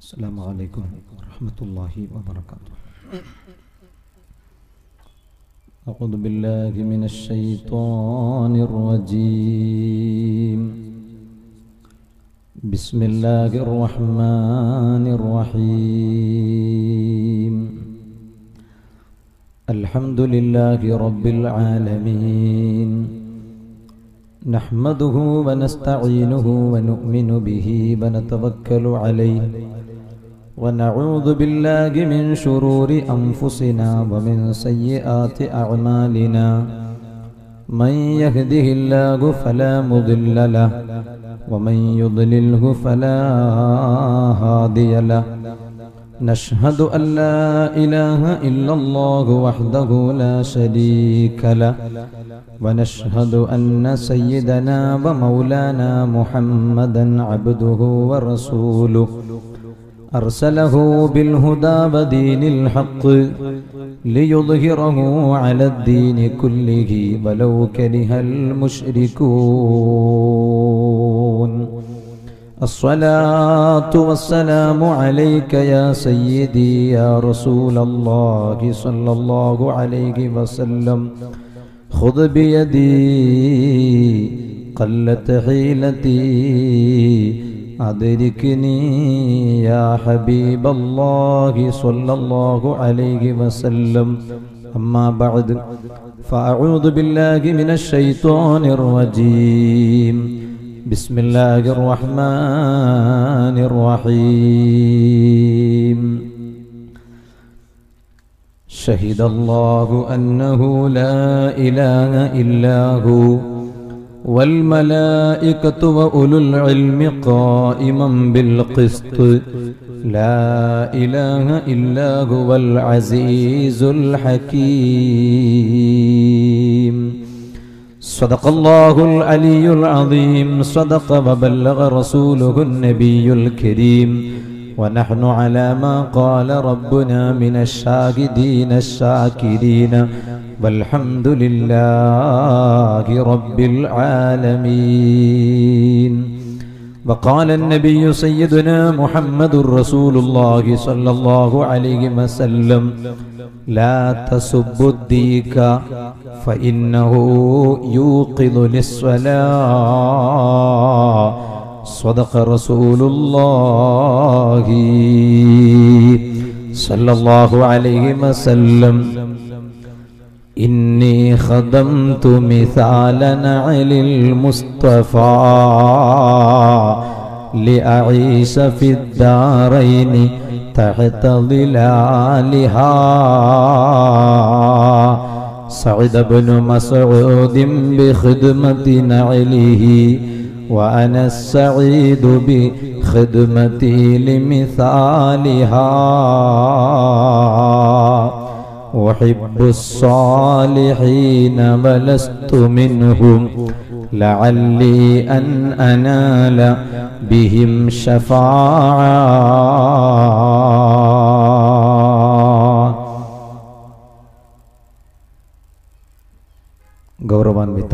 السلام عليكم ورحمة الله وبركاته أعوذ بالله من الشيطان الرجيم بسم الله الرحمن الرحيم الحمد لله رب العالمين نحمده ونستعينه ونؤمن به ونتوكل عليه ونعوذ بالله من شرور أنفسنا ومن سيئات أعمالنا من يهده الله فلا مضل له ومن يضلله فلا هادي له نشهد أن لا إله إلا الله وحده لا شريك له ونشهد أن سيدنا ومولانا محمدا عبده ورسوله أرسله بالهدى ودين الحق ليظهره على الدين كله ولو كره المشركون الصلاة والسلام عليك يا سيدي يا رسول الله صلى الله عليه وسلم خذ بيدي قلت حيلتي أدركني يا حبيب الله صلى الله عليه وسلم أما بعد فأعوذ بالله من الشيطان الرجيم بسم الله الرحمن الرحيم شهد الله أنه لا إله إلا هو والملائكة وأولو العلم قائما بالقسط لا إله إلا هو العزيز الحكيم صدق الله العلي العظيم صدق وبلغ رسوله النبي الكريم ونحن على ما قال ربنا من الشاهدين الشاكرين والحمد لله رب العالمين وقال النبي سيدنا محمد رسول الله صلى الله عليه وسلم لا تسبوا الديك فإنه يوقظ للصلاة صدق رسول الله صلى الله عليه وسلم إني خدمت مثال نعل المصطفى لأعيش في الدارين تحت ظلالها سعد بن مسعود بخدمة نعله وأنا السعيد بخدمتي لمثالها أحب الصالحين ولست منهم لعلي أن أنال بهم شفاعة ಗೌರವಾನ್ವಿತ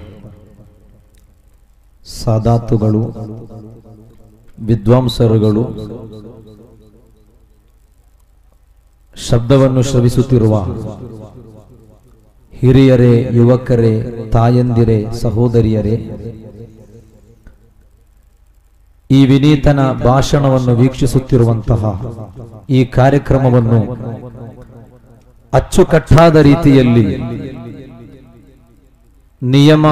ಸಾದಾತುಗಳು ವಿದ್ವಾಂಸರುಗಳು ಶಬ್ದವನ್ನು ಶ್ರವಿಸುತ್ತಿರುವ ಹಿರಿಯರೇ ಯುವಕರೇ ತಾಯಂದಿರೇ ಸಹೋದರಿಯರೇ ಈ ವಿನೀತನ ಭಾಷಣವನ್ನು ವೀಕ್ಷಿಸುತ್ತಿರುವಂತಹ ಈ ಕಾರ್ಯಕ್ರಮವನ್ನು ಅಚ್ಚುಕಟ್ಟಾದ ರೀತಿಯಲ್ಲಿ ನಿಯಮ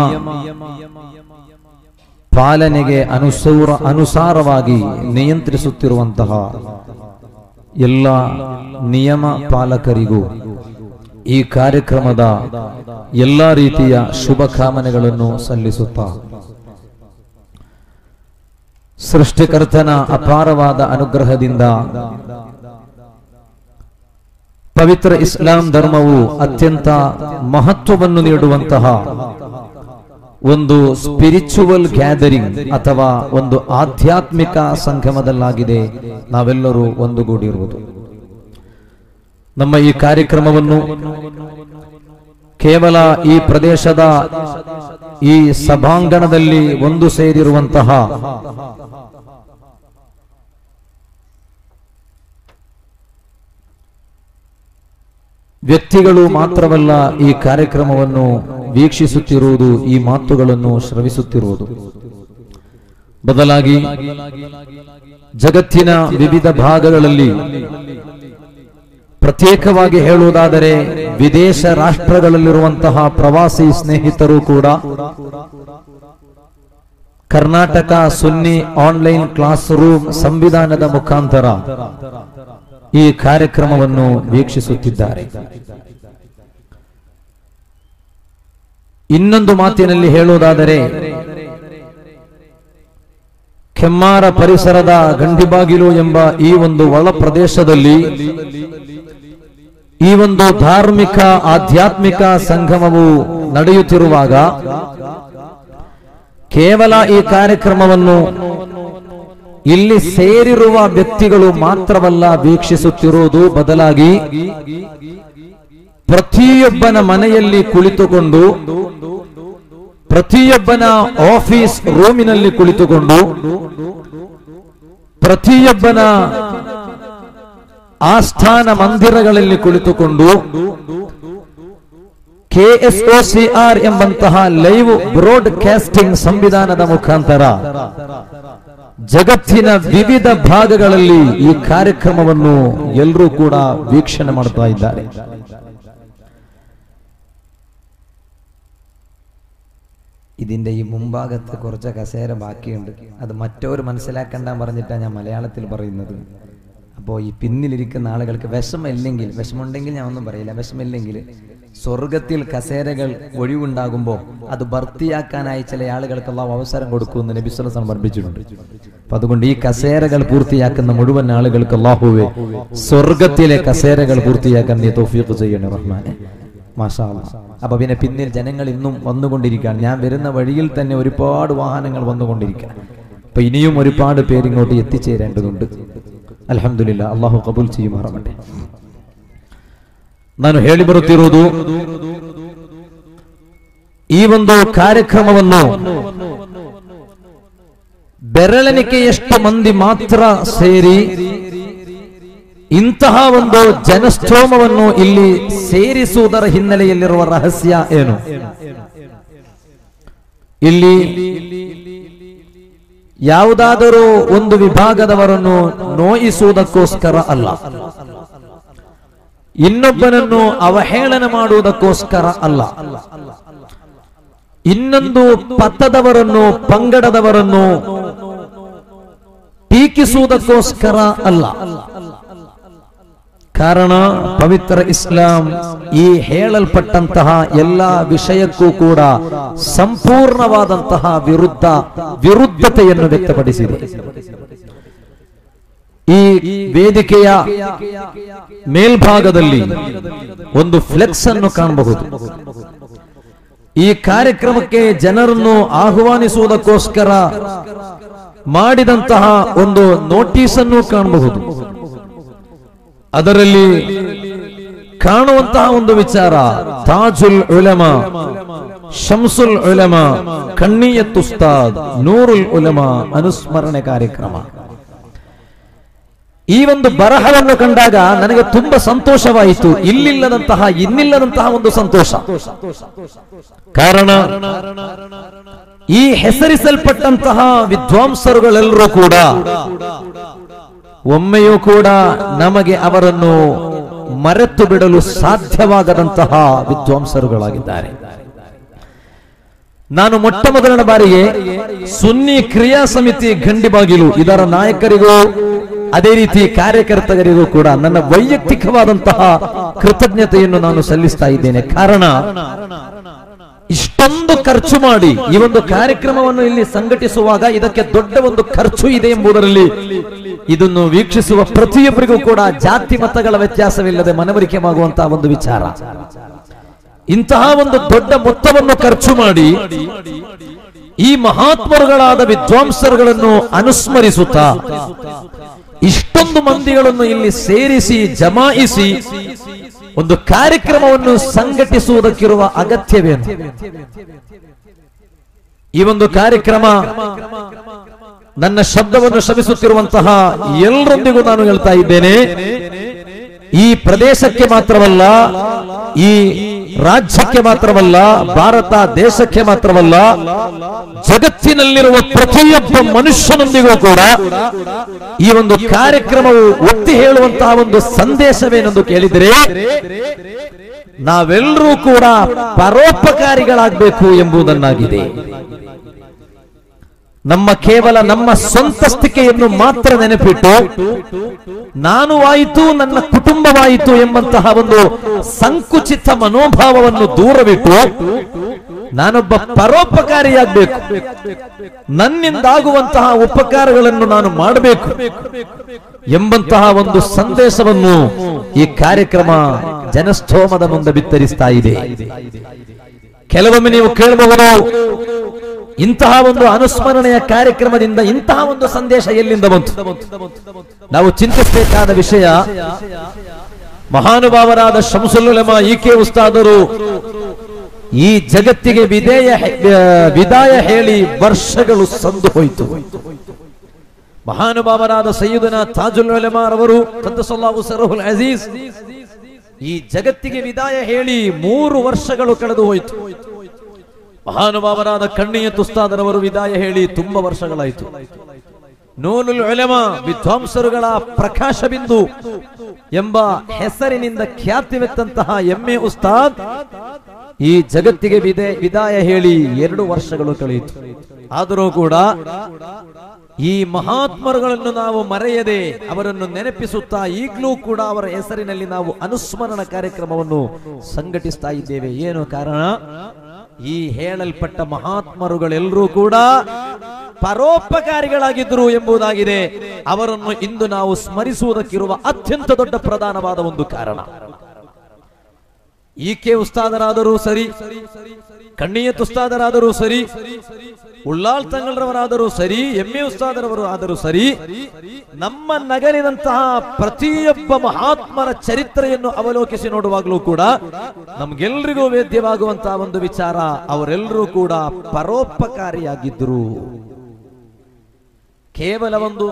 ಪಾಲನೆಗೆ ಅನುಸೂರ ಅನುಸಾರವಾಗಿ ನಿಯಂತ್ರಿಸುತ್ತಿರುವಂತಹ ಎಲ್ಲ ನಿಯಮ ಪಾಲಕರಿಗೂ ಈ ಕಾರ್ಯಕ್ರಮದ ಎಲ್ಲ ರೀತಿಯ ಶುಭ ಕಾಮನೆಗಳನ್ನು ಸಲ್ಲಿಸುತ್ತಾ ಸೃಷ್ಟಿಕರ್ತನ ಅಪಾರವಾದ ಅನುಗ್ರಹದಿಂದ ಪವಿತ್ರ ಇಸ್ಲಾಂ ಧರ್ಮವು ಅತ್ಯಂತ ಮಹತ್ವವನ್ನು ನೀಡುವಂತಹ ಒಂದು ಸ್ಪಿರಿಚುವಲ್ ಗ್ಯಾದರಿಂಗ್ ಅಥವಾ ಒಂದು ಆಧ್ಯಾತ್ಮಿಕ ಸಂಗಮದಲ್ಲಾಗಿದೆ ನಾವೆಲ್ಲರೂ ಒಂದುಗೂಡಿರುವುದು ನಮ್ಮ ಈ ಕಾರ್ಯಕ್ರಮವನ್ನು ಕೇವಲ ಈ ಪ್ರದೇಶದ ಈ ಸಭಾಂಗಣದಲ್ಲಿ ಒಂದು ಸೇರಿರುವಂತಹ ವ್ಯಕ್ತಿಗಳು ಮಾತ್ರವಲ್ಲ ಈ ಕಾರ್ಯಕ್ರಮವನ್ನು ವೀಕ್ಷಿಸುತ್ತಿರುವುದು ಈ ಮಾತುಗಳನ್ನು ಶ್ರವಿಸುತ್ತಿರುವುದು ಬದಲಾಗಿ ಜಗತ್ತಿನ ವಿವಿಧ ಭಾಗಗಳಲ್ಲಿ ಪ್ರತ್ಯೇಕವಾಗಿ ಹೇಳುವುದಾದರೆ ವಿದೇಶ ರಾಷ್ಟ್ರಗಳಲ್ಲಿರುವಂತಹ ಪ್ರವಾಸಿ ಸ್ನೇಹಿತರು ಕೂಡ Karnataka Sunni online class room ಸಂವಿಧಾನದ ಮುಖಾಂತರ ಈ ಕಾರ್ಯಕ್ರಮವನ್ನು ವೀಕ್ಷಿಸುತ್ತಿದ್ದಾರೆ ಇನ್ನೊಂದು ಮಾತಿನಲ್ಲಿ ಹೇಳುವುದಾದರೆ ಕೆಮ್ಮಾರ ಪರಿಸರದ ಗಂಡಿಬಾಗಿಲು ಎಂಬ ಈ ಒಂದು ಒಳ ಪ್ರದೇಶದಲ್ಲಿ ಈ ಒಂದು ಧಾರ್ಮಿಕ ಆಧ್ಯಾತ್ಮಿಕ ಸಂಗಮವು ನಡೆಯುತ್ತಿರುವಾಗ ಕೇವಲ ಈ ಕಾರ್ಯಕ್ರಮವನ್ನು ಇಲ್ಲಿ ಸೇರಿರುವ ವ್ಯಕ್ತಿಗಳು ಮಾತ್ರವಲ್ಲ ವೀಕ್ಷಿಸುತ್ತಿರುವುದು ಬದಲಾಗಿ ಪ್ರತಿಯೊಬ್ಬನ ಮನೆಯಲ್ಲಿ ಕುಳಿತುಕೊಂಡು ಪ್ರತಿಯೊಬ್ಬನ ಆಫೀಸ್ ರೂಮಿನಲ್ಲಿ ಕುಳಿತುಕೊಂಡು ಪ್ರತಿಯೊಬ್ಬನ ಆಸ್ಥಾನ ಮಂದಿರಗಳಲ್ಲಿ ಕುಳಿತುಕೊಂಡು ಕೆಎಸ್ಒಸಿಆರ್ ಎಂಬಂತಹ ಲೈವ್ ಬ್ರಾಡ್ಕಾಸ್ಟಿಂಗ್ ಸಂವಿಧಾನದ ಮುಖಾಂತರ ಜಗತ್ತಿನ ವಿವಿಧ ಭಾಗಗಳಲ್ಲಿ ಈ ಕಾರ್ಯಕ್ರಮವನ್ನು ಎಲ್ಲರೂ ಕೂಡ ವೀಕ್ಷಣೆ ಮಾಡ್ತಾ ಇದ್ದಾರೆ ഇതിന്റെ ഈ മുമ്പാകത്ത് കുറച്ച് കസേര ബാക്കിയുണ്ട് അത് മറ്റൊരു മനസ്സിലാക്കണ്ട പറഞ്ഞിട്ടാണ് ഞാൻ മലയാളത്തിൽ പറയുന്നത് അപ്പോൾ ഈ പിന്നിലിരിക്കുന്ന ആളുകൾക്ക് വിഷമില്ലെങ്കിൽ വിഷമുണ്ടെങ്കിൽ ഞാൻ ഒന്നും പറയില്ല വിഷമില്ലെങ്കിൽ സ്വർഗത്തിൽ കസേരകൾ ഒഴിവുണ്ടാകുമ്പോൾ അത് ഭർത്തിയാക്കാനായി ചില ആളുകൾക്ക് അള്ളാഹു അവസരം കൊടുക്കുമെന്ന് നബിസ്വലം സമർപ്പിച്ചിട്ടുണ്ട് അപ്പൊ അതുകൊണ്ട് ഈ കസേരകൾ പൂർത്തിയാക്കുന്ന മുഴുവൻ ആളുകൾക്ക് അള്ളാഹുവെ സ്വർഗത്തിലെ കസേരകൾ പൂർത്തിയാക്കാൻ നീ തോഫീഖ് ചെയ്യണേ റഹ്മാനെ മാഷാ അല്ലാ. അപ്പൊ പിന്നെ പിന്നിൽ ജനങ്ങൾ ഇന്നും വന്നുകൊണ്ടിരിക്കുകയാണ് ഞാൻ വരുന്ന വഴിയിൽ തന്നെ ഒരുപാട് വാഹനങ്ങൾ വന്നുകൊണ്ടിരിക്കുകയാണ് അപ്പൊ ഇനിയും ഒരുപാട് പേര് ഇങ്ങോട്ട് എത്തിച്ചേരേണ്ടതുണ്ട് അലഹമില്ല അള്ളാഹു കബൂൽ ചെയ്യുമാറാവട്ടെ ನಾನು ಹೇಳಿ ಬರುತ್ತಿರುವುದು ಈ ಒಂದು ಕಾರ್ಯಕ್ರಮವನ್ನು ಬೆರಳೆಣಿಕೆಯಷ್ಟು ಮಂದಿ ಮಾತ್ರ ಸೇರಿ ಇಂತಹ ಒಂದು ಜನಸ್ತೋಮವನ್ನು ಇಲ್ಲಿ ಸೇರಿಸುವುದರ ಹಿನ್ನೆಲೆಯಲ್ಲಿರುವ ರಹಸ್ಯ ಏನು ಇಲ್ಲಿ ಯಾವುದಾದರೂ ಒಂದು ವಿಭಾಗದವರನ್ನು ನೋಯಿಸುವುದಕ್ಕೋಸ್ಕರ ಅಲ್ಲ ಇನ್ನೊಬ್ಬನನ್ನು ಅವಹೇಳನ ಮಾಡುವುದಕ್ಕೋಸ್ಕರ ಅಲ್ಲ ಇನ್ನೊಂದು ಪಥದವರನ್ನು ಪಂಗಡದವರನ್ನು ಟೀಕಿಸುವುದಕ್ಕೋಸ್ಕರ ಅಲ್ಲ ಕಾರಣ ಪವಿತ್ರ ಇಸ್ಲಾಂ ಈ ಹೇಳಲ್ಪಟ್ಟಂತಹ ಎಲ್ಲ ವಿಷಯಕ್ಕೂ ಕೂಡ ಸಂಪೂರ್ಣವಾದಂತಹ ವಿರುದ್ಧ ವಿರುದ್ಧತೆಯನ್ನು ವ್ಯಕ್ತಪಡಿಸಿದೆ ಈ ವೇದಿಕೆಯ ಮೇಲ್ಭಾಗದಲ್ಲಿ ಒಂದು ಫ್ಲೆಕ್ಸ್ ಅನ್ನು ಕಾಣಬಹುದು ಈ ಕಾರ್ಯಕ್ರಮಕ್ಕೆ ಜನರನ್ನು ಆಹ್ವಾನಿಸುವುದಕ್ಕೋಸ್ಕರ ಮಾಡಿದಂತಹ ಒಂದು ನೋಟಿಸ್ ಅನ್ನು ಕಾಣಬಹುದು ಅದರಲ್ಲಿ ಕಾಣುವಂತಹ ಒಂದು ವಿಚಾರ ತಾಜುಲ್ ಉಲಮ ಶಂಸುಲ್ ಉಲಮ ಕಣ್ಣಿಯತ್ ಉಸ್ತಾದ್ ನೂರುಲ್ ಉಲಮ ಅನುಸ್ಮರಣೆ ಕಾರ್ಯಕ್ರಮ ಈ ಒಂದು ಬರಹವನ್ನು ಕಂಡಾಗ ನನಗೆ ತುಂಬಾ ಸಂತೋಷವಾಯಿತು ಇಲ್ಲಿಲ್ಲದಂತಹ ಇನ್ನಿಲ್ಲದಂತಹ ಒಂದು ಸಂತೋಷ ಕಾರಣ ಈ ಹೆಸರಿಸಲ್ಪಟ್ಟಂತಹ ವಿದ್ವಾಂಸರುಗಳೆಲ್ಲರೂ ಕೂಡ ಒಮ್ಮೆಯೂ ಕೂಡ ನಮಗೆ ಅವರನ್ನು ಮರೆತು ಬಿಡಲು ಸಾಧ್ಯವಾಗದಂತಹ ವಿದ್ವಾಂಸರುಗಳಾಗಿದ್ದಾರೆ ನಾನು ಮೊಟ್ಟ ಮೊದಲನ ಬಾರಿಗೆ ಸುನ್ನಿ ಕ್ರಿಯಾ ಸಮಿತಿ ಗಂಡಿಬಾಗಿಲು ಇದರ ನಾಯಕರಿಗೂ ಅದೇ ರೀತಿ ಕಾರ್ಯಕರ್ತರಿಗೂ ಕೂಡ ನನ್ನ ವೈಯಕ್ತಿಕವಾದಂತಹ ಕೃತಜ್ಞತೆಯನ್ನು ನಾನು ಸಲ್ಲಿಸ್ತಾ ಇದ್ದೇನೆ ಕಾರಣ ಇಷ್ಟೊಂದು ಖರ್ಚು ಮಾಡಿ ಈ ಒಂದು ಕಾರ್ಯಕ್ರಮವನ್ನು ಇಲ್ಲಿ ಸಂಘಟಿಸುವಾಗ ಇದಕ್ಕೆ ದೊಡ್ಡ ಒಂದು ಖರ್ಚು ಇದೆ ಎಂಬುದರಲ್ಲಿ ಇದನ್ನು ವೀಕ್ಷಿಸುವ ಪ್ರತಿಯೊಬ್ಬರಿಗೂ ಕೂಡ ಜಾತಿ ಮತಗಳ ವ್ಯತ್ಯಾಸವಿಲ್ಲದೆ ಮನವರಿಕೆಯಾಗುವಂತಹ ಒಂದು ವಿಚಾರ ಇಂತಹ ಒಂದು ದೊಡ್ಡ ಮೊತ್ತವನ್ನು ಖರ್ಚು ಮಾಡಿ ಈ ಮಹಾತ್ಮರುಗಳಾದ ವಿದ್ವಾಂಸರುಗಳನ್ನು ಅನುಸ್ಮರಿಸುತ್ತಾ ಇಷ್ಟೊಂದು ಮಂದಿಗಳನ್ನು ಇಲ್ಲಿ ಸೇರಿಸಿ ಜಮಾಯಿಸಿ ಒಂದು ಕಾರ್ಯಕ್ರಮವನ್ನು ಸಂಘಟಿಸುವುದಕ್ಕಿರುವ ಅಗತ್ಯವೇನು ಈ ಒಂದು ಕಾರ್ಯಕ್ರಮ ನನ್ನ ಶಬ್ದವನ್ನು ಶ್ರಮಿಸುತ್ತಿರುವಂತಹ ಎಲ್ಲರೊಂದಿಗೂ ನಾನು ಹೇಳ್ತಾ ಇದ್ದೇನೆ ಈ ಪ್ರದೇಶಕ್ಕೆ ಮಾತ್ರವಲ್ಲ ಈ ರಾಜ್ಯಕ್ಕೆ ಮಾತ್ರವಲ್ಲ ಭಾರತ ದೇಶಕ್ಕೆ ಮಾತ್ರವಲ್ಲ ಜಗತ್ತಿನಲ್ಲಿರುವ ಪ್ರತಿಯೊಬ್ಬ ಮನುಷ್ಯನೊಂದಿಗೂ ಕೂಡ ಈ ಒಂದು ಕಾರ್ಯಕ್ರಮವು ಒತ್ತಿ ಹೇಳುವಂತಹ ಒಂದು ಸಂದೇಶವೇನೆಂದು ಕೇಳಿದರೆ ನಾವೆಲ್ಲರೂ ಕೂಡ ಪರೋಪಕಾರಿಗಳಾಗಬೇಕು ಎಂಬುದನ್ನಾಗಿದೆ ನಮ್ಮ ಕೇವಲ ನಮ್ಮ ಸ್ವಂತಸ್ತಿಕೆಯನ್ನು ಮಾತ್ರ ನೆನಪಿಟ್ಟು ನಾನು ಆಯಿತು ನನ್ನ ಕುಟುಂಬವಾಯಿತು ಎಂಬಂತಹ ಒಂದು ಸಂಕುಚಿತ ಮನೋಭಾವವನ್ನು ದೂರವಿಟ್ಟು ನಾನೊಬ್ಬ ಪರೋಪಕಾರಿಯಾಗಬೇಕು ನನ್ನಿಂದಾಗುವಂತಹ ಉಪಕಾರಗಳನ್ನು ನಾನು ಮಾಡಬೇಕು ಎಂಬಂತಹ ಒಂದು ಸಂದೇಶವನ್ನು ಈ ಕಾರ್ಯಕ್ರಮ ಜನಸ್ಥೋಮದ ಮುಂದೆ ಬಿತ್ತರಿಸ್ತಾ ಇದೆ ಕೆಲವೊಮ್ಮೆ ನೀವು ಕೇಳಬಹುದು ಇಂತಹ ಒಂದು ಅನುಸ್ಮರಣೆಯ ಕಾರ್ಯಕ್ರಮದಿಂದ ಇಂತಹ ಒಂದು ಸಂದೇಶ ಎಲ್ಲಿಂದ ಬಂತು ನಾವು ಚಿಂತಿಸಬೇಕಾದ ವಿಷಯ ಮಹಾನುಭಾವರಾದ ಶಂಸುಲ್ಲಮ ಈಕೆ ಉಸ್ತಾದರು ಈ ಜಗತ್ತಿಗೆ ವಿಧೇಯ ವಿದಾಯ ಹೇಳಿ ವರ್ಷಗಳು ಸಂದು ಹೋಯಿತು ಮಹಾನುಭಾವರಾದ ಸೈಯುದನ ತಾಜುಲ್ ಉಲಮಾರವರು ಕದ್ದಸಲ್ಲಾಹು ಸರಹುಲ್ ಅಜೀಜ್ ಈ ಜಗತ್ತಿಗೆ ವಿದಾಯ ಹೇಳಿ ಮೂರು ವರ್ಷಗಳು ಕಳೆದು ಹೋಯಿತು ಮಹಾನುಭಾವರಾದ ಕಣ್ಣಿಯ ತುಸ್ತಾದರವರು ವಿದಾಯ ಹೇಳಿ ತುಂಬಾ ವರ್ಷಗಳಾಯಿತು ನೂನುಲ್ ಉಲಮ ವಿದ್ವಾಂಸರುಗಳ ಪ್ರಕಾಶ ಬಿಂದು ಎಂಬ ಹೆಸರಿನಿಂದ ಖ್ಯಾತಿವೆತ್ತಂತಹ ಎಮ್ಮೆ ಉಸ್ತಾದ್ ಈ ಜಗತ್ತಿಗೆ ವಿದೆ ವಿದಾಯ ಹೇಳಿ ಎರಡು ವರ್ಷಗಳು ಕಳೆಯಿತು ಆದರೂ ಕೂಡ ಈ ಮಹಾತ್ಮರುಗಳನ್ನು ನಾವು ಮರೆಯದೆ ಅವರನ್ನು ನೆನಪಿಸುತ್ತಾ ಈಗಲೂ ಕೂಡ ಅವರ ಹೆಸರಿನಲ್ಲಿ ನಾವು ಅನುಸ್ಮರಣ ಕಾರ್ಯಕ್ರಮವನ್ನು ಸಂಘಟಿಸ್ತಾ ಇದ್ದೇವೆ ಏನು ಕಾರಣ ಈ ಹೇಳಲ್ಪಟ್ಟ ಮಹಾತ್ಮರುಗಳೆಲ್ಲರೂ ಕೂಡ ಪರೋಪಕಾರಿಗಳಾಗಿದ್ದರು ಎಂಬುದಾಗಿದೆ ಅವರನ್ನು ಇಂದು ನಾವು ಸ್ಮರಿಸುವುದಕ್ಕಿರುವ ಅತ್ಯಂತ ದೊಡ್ಡ ಪ್ರಧಾನವಾದ ಒಂದು ಕಾರಣ ಈಕೆ ಉಸ್ತಾದರಾದರೂ ಸರಿ ಕಣ್ಣಿಯ ಉಸ್ತಾದರಾದರೂ ಸರಿ ಉಳ್ಳಾಳ್ ತಂಗಳರವರಾದರೂ ಸರಿ ಎಮ್ಮೆ ಉಸ್ತಾದರವರು ಆದರೂ ಸರಿ ನಮ್ಮ ನಗರಿನಂತಹ ಪ್ರತಿಯೊಬ್ಬ ಮಹಾತ್ಮರ ಚರಿತ್ರೆಯನ್ನು ಅವಲೋಕಿಸಿ ನೋಡುವಾಗಲೂ ಕೂಡ ನಮ್ಗೆಲ್ರಿಗೂ ವೇದ್ಯವಾಗುವಂತಹ ಒಂದು ವಿಚಾರ ಅವರೆಲ್ಲರೂ ಕೂಡ ಪರೋಪಕಾರಿಯಾಗಿದ್ದರು ಕೇವಲ ಒಂದು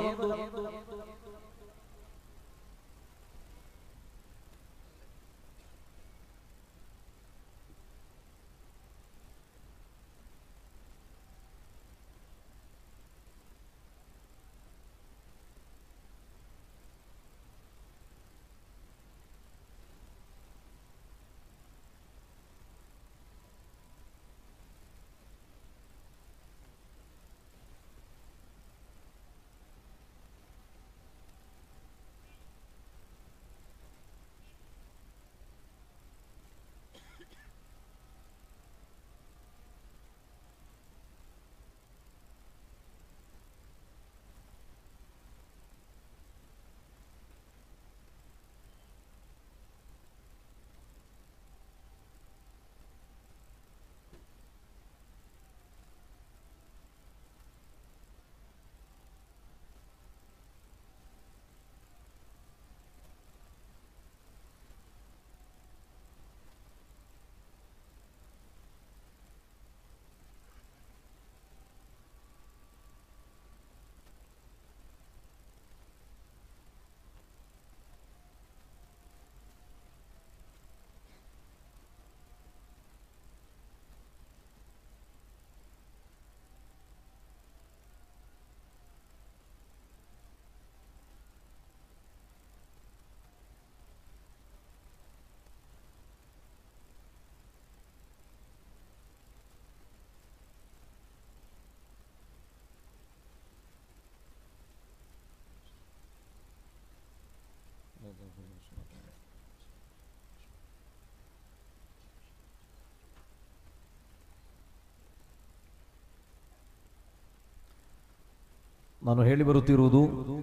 ನಾನು ಹೇಳಿ ಬರುತ್ತಿರುವುದು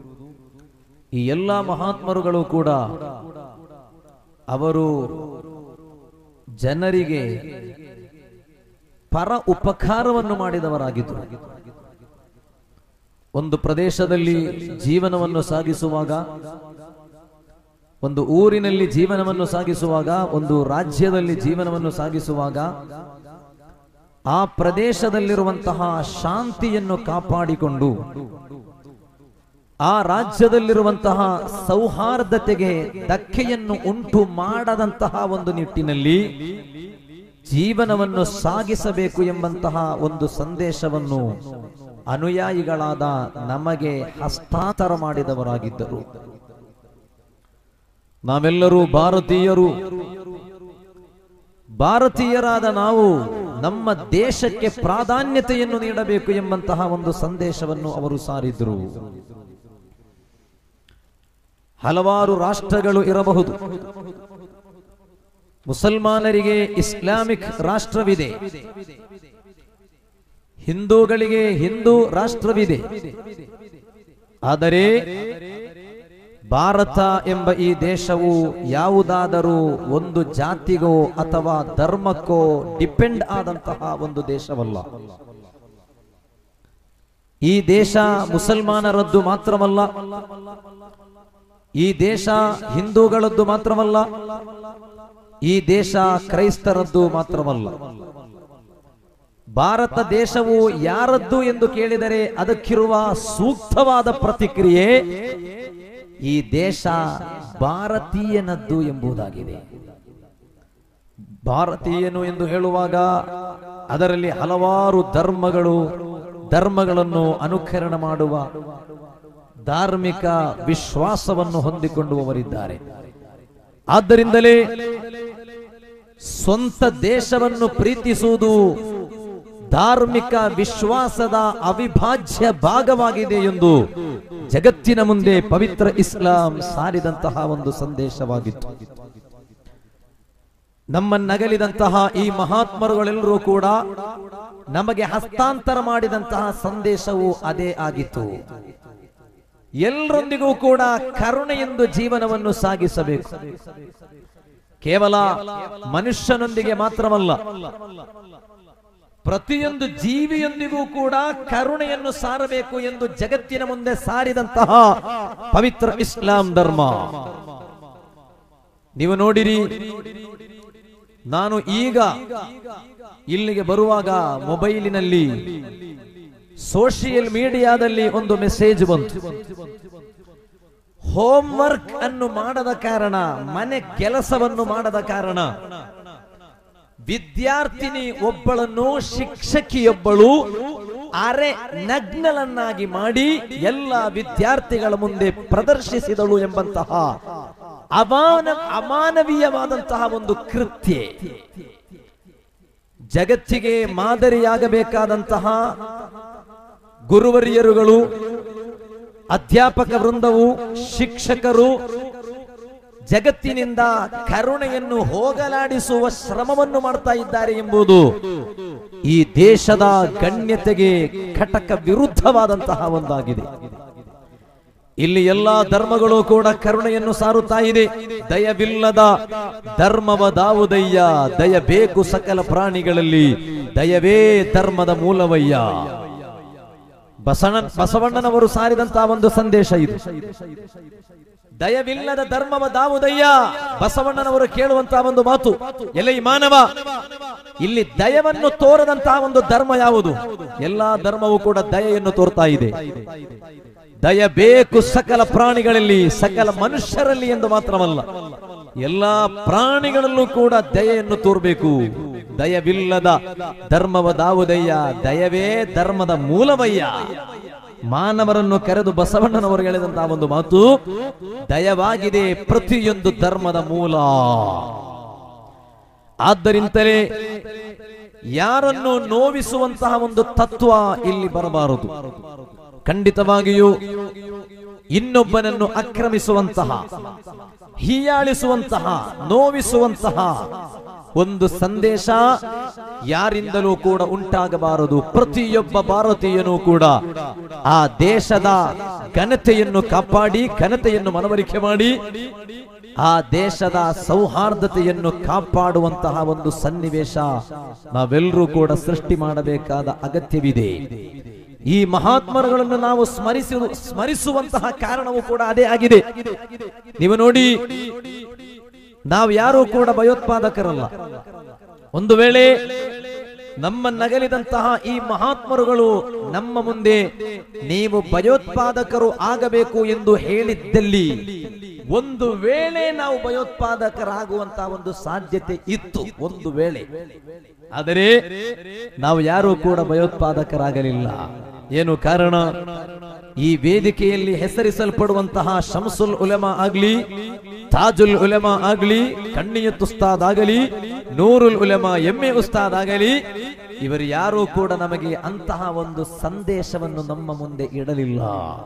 ಈ ಎಲ್ಲ ಮಹಾತ್ಮರುಗಳು ಕೂಡ ಅವರು ಜನರಿಗೆ ಪರ ಉಪಕಾರವನ್ನು ಮಾಡಿದವರಾಗಿದ್ದರು ಒಂದು ಪ್ರದೇಶದಲ್ಲಿ ಜೀವನವನ್ನು ಸಾಗಿಸುವಾಗ ಒಂದು ಊರಿನಲ್ಲಿ ಜೀವನವನ್ನು ಸಾಗಿಸುವಾಗ ಒಂದು ರಾಜ್ಯದಲ್ಲಿ ಜೀವನವನ್ನು ಸಾಗಿಸುವಾಗ ಆ ಪ್ರದೇಶದಲ್ಲಿರುವಂತಹ ಶಾಂತಿಯನ್ನು ಕಾಪಾಡಿಕೊಂಡು ಆ ರಾಜ್ಯದಲ್ಲಿರುವಂತಹ ಸೌಹಾರ್ದತೆಗೆ ಧಕ್ಕೆಯನ್ನು ಉಂಟು ಮಾಡದಂತಹ ಒಂದು ನಿಟ್ಟಿನಲ್ಲಿ ಜೀವನವನ್ನು ಸಾಗಿಸಬೇಕು ಎಂಬಂತಹ ಒಂದು ಸಂದೇಶವನ್ನು ಅನುಯಾಯಿಗಳಾದ ನಮಗೆ ಹಸ್ತಾಂತರ ಮಾಡಿದವರಾಗಿದ್ದರು ನಾವೆಲ್ಲರೂ ಭಾರತೀಯರು ಭಾರತೀಯರಾದ ನಾವು ನಮ್ಮ ದೇಶಕ್ಕೆ ಪ್ರಾಧಾನ್ಯತೆಯನ್ನು ನೀಡಬೇಕು ಎಂಬಂತಹ ಒಂದು ಸಂದೇಶವನ್ನು ಅವರು ಸಾರಿದ್ರು ಹಲವಾರು ರಾಷ್ಟ್ರಗಳು ಇರಬಹುದು ಮುಸಲ್ಮಾನರಿಗೆ ಇಸ್ಲಾಮಿಕ್ ರಾಷ್ಟ್ರವಿದೆ ಹಿಂದೂಗಳಿಗೆ ಹಿಂದೂ ರಾಷ್ಟ್ರವಿದೆ ಆದರೆ ಭಾರತ ಎಂಬ ಈ ದೇಶವು ಯಾವುದಾದರೂ ಒಂದು ಜಾತಿಗೋ ಅಥವಾ ಧರ್ಮಕ್ಕೋ ಡಿಪೆಂಡ್ ಆದಂತಹ ಒಂದು ದೇಶವಲ್ಲ ಈ ದೇಶ ಮುಸಲ್ಮಾನರದ್ದು ಮಾತ್ರವಲ್ಲ ಈ ದೇಶ ಹಿಂದೂಗಳದ್ದು ಮಾತ್ರವಲ್ಲ ಈ ದೇಶ ಕ್ರೈಸ್ತರದ್ದು ಮಾತ್ರವಲ್ಲ ಭಾರತ ದೇಶವು ಯಾರದ್ದು ಎಂದು ಕೇಳಿದರೆ ಅದಕ್ಕಿರುವ ಸೂಕ್ತವಾದ ಪ್ರತಿಕ್ರಿಯೆ ಈ ದೇಶ ಭಾರತೀಯನದ್ದು ಎಂಬುದಾಗಿದೆ ಭಾರತೀಯನು ಎಂದು ಹೇಳುವಾಗ ಅದರಲ್ಲಿ ಹಲವಾರು ಧರ್ಮಗಳು ಧರ್ಮಗಳನ್ನು ಅನುಕರಣ ಮಾಡುವ ಧಾರ್ಮಿಕ ವಿಶ್ವಾಸವನ್ನು ಹೊಂದಿಕೊಂಡುವವರಿದ್ದಾರೆ ಆದ್ದರಿಂದಲೇ ಸ್ವಂತ ದೇಶವನ್ನು ಪ್ರೀತಿಸುವುದು ಧಾರ್ಮಿಕ ವಿಶ್ವಾಸದ ಅವಿಭಾಜ್ಯ ಭಾಗವಾಗಿದೆ ಎಂದು ಜಗತ್ತಿನ ಮುಂದೆ ಪವಿತ್ರ ಇಸ್ಲಾಂ ಸಾರಿದಂತಹ ಒಂದು ಸಂದೇಶವಾಗಿತ್ತು ನಮ್ಮನ್ನಗಲಿದಂತಹ ಈ ಮಹಾತ್ಮರುಗಳೆಲ್ಲರೂ ಕೂಡ ನಮಗೆ ಹಸ್ತಾಂತರ ಮಾಡಿದಂತಹ ಸಂದೇಶವು ಅದೇ ಆಗಿತ್ತು ಎಲ್ಲರೊಂದಿಗೂ ಕೂಡ ಕರುಣೆಯೆಂದು ಜೀವನವನ್ನು ಸಾಗಿಸಬೇಕು ಕೇವಲ ಮನುಷ್ಯನೊಂದಿಗೆ ಮಾತ್ರವಲ್ಲ ಪ್ರತಿಯೊಂದು ಜೀವಿಯೊಂದಿಗೂ ಕೂಡ ಕರುಣೆಯನ್ನು ಸಾರಬೇಕು ಎಂದು ಜಗತ್ತಿನ ಮುಂದೆ ಸಾರಿದಂತಹ ಪವಿತ್ರ ಇಸ್ಲಾಂ ಧರ್ಮ ನೀವು ನೋಡಿರಿ ನಾನು ಈಗ ಇಲ್ಲಿಗೆ ಬರುವಾಗ ಮೊಬೈಲಿನಲ್ಲಿ ಸೋಷಿಯಲ್ ಮೀಡಿಯಾದಲ್ಲಿ ಒಂದು ಮೆಸೇಜ್ ಬಂತು ಹೋಮ್ ವರ್ಕ್ ಅನ್ನು ಮಾಡದ ಕಾರಣ ಮನೆ ಕೆಲಸವನ್ನು ಮಾಡದ ಕಾರಣ ವಿದ್ಯಾರ್ಥಿನಿ ಒಬ್ಬಳನ್ನು ಶಿಕ್ಷಕಿಯೊಬ್ಬಳು ಅರೆ ನಗ್ನಲನ್ನಾಗಿ ಮಾಡಿ ಎಲ್ಲ ವಿದ್ಯಾರ್ಥಿಗಳ ಮುಂದೆ ಪ್ರದರ್ಶಿಸಿದಳು ಎಂಬಂತಹ ಅಮಾನ ಅಮಾನವೀಯವಾದಂತಹ ಒಂದು ಕೃತ್ಯ ಜಗತ್ತಿಗೆ ಮಾದರಿಯಾಗಬೇಕಾದಂತಹ ಗುರುವರಿಯರುಗಳು ಅಧ್ಯಾಪಕ ವೃಂದವು ಶಿಕ್ಷಕರು ಜಗತ್ತಿನಿಂದ ಕರುಣೆಯನ್ನು ಹೋಗಲಾಡಿಸುವ ಶ್ರಮವನ್ನು ಮಾಡ್ತಾ ಇದ್ದಾರೆ ಎಂಬುದು ಈ ದೇಶದ ಗಣ್ಯತೆಗೆ ಕಟಕ ವಿರುದ್ಧವಾದಂತಹ ಒಂದಾಗಿದೆ ಇಲ್ಲಿ ಎಲ್ಲಾ ಧರ್ಮಗಳು ಕೂಡ ಕರುಣೆಯನ್ನು ಸಾರುತ್ತಾ ಇದೆ ದಯವಿಲ್ಲದ ಧರ್ಮವ ದಾವುದಯ್ಯ ದಯ ಬೇಕು ಸಕಲ ಪ್ರಾಣಿಗಳಲ್ಲಿ ದಯವೇ ಧರ್ಮದ ಮೂಲವಯ್ಯ ಬಸವಣ್ಣ ಬಸವಣ್ಣನವರು ಸಾರಿದಂತಹ ಒಂದು ಸಂದೇಶ ಇದು ದಯವಿಲ್ಲದ ಧರ್ಮವ ದಾವುದಯ್ಯ ಬಸವಣ್ಣನವರು ಕೇಳುವಂತಹ ಒಂದು ಮಾತು ಎಲ್ಲ ಈ ಮಾನವ ಇಲ್ಲಿ ದಯವನ್ನು ತೋರದಂತಹ ಒಂದು ಧರ್ಮ ಯಾವುದು ಎಲ್ಲಾ ಧರ್ಮವು ಕೂಡ ದಯೆಯನ್ನು ತೋರ್ತಾ ಇದೆ ದಯ ಬೇಕು ಸಕಲ ಪ್ರಾಣಿಗಳಲ್ಲಿ ಸಕಲ ಮನುಷ್ಯರಲ್ಲಿ ಎಂದು ಮಾತ್ರವಲ್ಲ ಎಲ್ಲಾ ಪ್ರಾಣಿಗಳಲ್ಲೂ ಕೂಡ ದಯೆಯನ್ನು ತೋರ್ಬೇಕು ದಯವಿಲ್ಲದ ಧರ್ಮವ ದಾವುದಯ್ಯ ದಯವೇ ಧರ್ಮದ ಮೂಲವಯ್ಯ ಮಾನವರನ್ನು ಕರೆದು ಬಸವಣ್ಣನವರು ಹೇಳಿದಂತಹ ಒಂದು ಮಾತು ದಯವಾಗಿದೆ ಪ್ರತಿಯೊಂದು ಧರ್ಮದ ಮೂಲ ಆದ್ದರಿಂದಲೇ ಯಾರನ್ನು ನೋವಿಸುವಂತಹ ಒಂದು ತತ್ವ ಇಲ್ಲಿ ಬರಬಾರದು ಖಂಡಿತವಾಗಿಯೂ ಇನ್ನೊಬ್ಬನನ್ನು ಆಕ್ರಮಿಸುವಂತಹ ಹೀಯಾಳಿಸುವಂತಹ ನೋವಿಸುವಂತಹ ಒಂದು ಸಂದೇಶ ಯಾರಿಂದಲೂ ಕೂಡ ಉಂಟಾಗಬಾರದು ಪ್ರತಿಯೊಬ್ಬ ಭಾರತೀಯನೂ ಕೂಡ ಆ ದೇಶದ ಘನತೆಯನ್ನು ಕಾಪಾಡಿ ಘನತೆಯನ್ನು ಮನವರಿಕೆ ಮಾಡಿ ಆ ದೇಶದ ಸೌಹಾರ್ದತೆಯನ್ನು ಕಾಪಾಡುವಂತಹ ಒಂದು ಸನ್ನಿವೇಶ ನಾವೆಲ್ಲರೂ ಕೂಡ ಸೃಷ್ಟಿ ಮಾಡಬೇಕಾದ ಅಗತ್ಯವಿದೆ ಈ ಮಹಾತ್ಮರುಗಳನ್ನು ನಾವು ಸ್ಮರಿಸು ಸ್ಮರಿಸುವಂತಹ ಕಾರಣವೂ ಕೂಡ ಅದೇ ಆಗಿದೆ ನೀವು ನೋಡಿ ನಾವು ಯಾರೂ ಕೂಡ ಭಯೋತ್ಪಾದಕರಲ್ಲ ಒಂದು ವೇಳೆ ನಮ್ಮನ್ನಗಲಿದಂತಹ ಈ ಮಹಾತ್ಮರುಗಳು ನಮ್ಮ ಮುಂದೆ ನೀವು ಭಯೋತ್ಪಾದಕರು ಆಗಬೇಕು ಎಂದು ಹೇಳಿದ್ದಲ್ಲಿ ಒಂದು ವೇಳೆ ನಾವು ಭಯೋತ್ಪಾದಕರಾಗುವಂತಹ ಒಂದು ಸಾಧ್ಯತೆ ಇತ್ತು ಒಂದು ವೇಳೆ ಆದರೆ ನಾವು ಯಾರೂ ಕೂಡ ಭಯೋತ್ಪಾದಕರಾಗಲಿಲ್ಲ ಏನು ಕಾರಣ ಈ ವೇದಿಕೆಯಲ್ಲಿ ಹೆಸರಿಸಲ್ಪಡುವಂತಹ ಶಂಸುಲ್ ಉಲೆಮಾ ಆಗ್ಲಿ ತಾಜುಲ್ ಉಲೆಮಾ ಆಗ್ಲಿ ಕಣ್ಣಿಯತ್ ಉಸ್ತಾದ್ ಆಗಲಿ ನೂರುಲ್ ಉಲೆಮಾ ಎಮ್ಮೆ ಉಸ್ತಾದ್ ಆಗಲಿ ಇವರು ಯಾರೂ ಕೂಡ ನಮಗೆ ಅಂತಹ ಒಂದು ಸಂದೇಶವನ್ನು ನಮ್ಮ ಮುಂದೆ ಇಡಲಿಲ್ಲ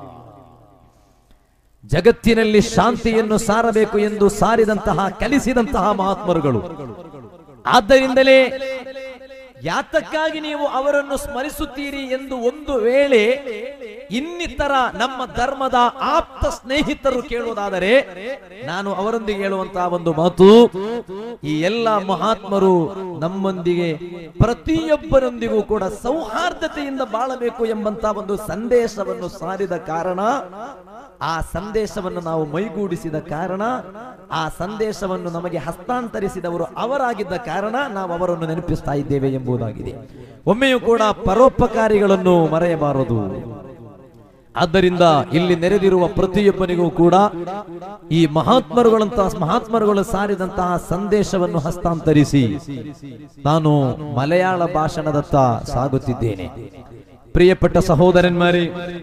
ಜಗತ್ತಿನಲ್ಲಿ ಶಾಂತಿಯನ್ನು ಸಾರಬೇಕು ಎಂದು ಸಾರಿದಂತಹ ಕಲಿಸಿದಂತಹ ಮಹಾತ್ಮರುಗಳು ಆದ್ದರಿಂದಲೇ ಯಾತಕ್ಕಾಗಿ ನೀವು ಅವರನ್ನು ಸ್ಮರಿಸುತ್ತೀರಿ ಎಂದು ಒಂದು ವೇಳೆ ಇನ್ನಿತರ ನಮ್ಮ ಧರ್ಮದ ಆಪ್ತ ಸ್ನೇಹಿತರು ಕೇಳುವುದಾದರೆ ನಾನು ಅವರೊಂದಿಗೆ ಹೇಳುವಂತಹ ಒಂದು ಮಾತು ಈ ಎಲ್ಲ ಮಹಾತ್ಮರು ನಮ್ಮೊಂದಿಗೆ ಪ್ರತಿಯೊಬ್ಬರೊಂದಿಗೂ ಕೂಡ ಸೌಹಾರ್ದತೆಯಿಂದ ಬಾಳಬೇಕು ಎಂಬಂತಹ ಒಂದು ಸಂದೇಶವನ್ನು ಸಾರಿದ ಕಾರಣ ಆ ಸಂದೇಶವನ್ನು ನಾವು ಮೈಗೂಡಿಸಿದ ಕಾರಣ ಆ ಸಂದೇಶವನ್ನು ನಮಗೆ ಹಸ್ತಾಂತರಿಸಿದವರು ಅವರಾಗಿದ್ದ ಕಾರಣ ನಾವು ಅವರನ್ನು ನೆನಪಿಸ್ತಾ ಇದ್ದೇವೆ ಎಂಬುದಾಗಿದೆ ಒಮ್ಮೆಯೂ ಕೂಡ ಪರೋಪಕಾರಿಗಳನ್ನು ಮರೆಯಬಾರದು ಆದ್ದರಿಂದ ಇಲ್ಲಿ ನೆರೆದಿರುವ ಪ್ರತಿಯೊಬ್ಬನಿಗೂ ಕೂಡ ಈ ಮಹಾತ್ಮರುಗಳಂತಹ ಮಹಾತ್ಮರುಗಳು ಸಾರಿದಂತಹ ಸಂದೇಶವನ್ನು ಹಸ್ತಾಂತರಿಸಿ ನಾನು ಮಲಯಾಳ ಭಾಷಣದತ್ತ സാಗುತ್ತಿದ್ದೇನೆ പ്രിയപ്പെട്ട സഹോദരന്മാരെ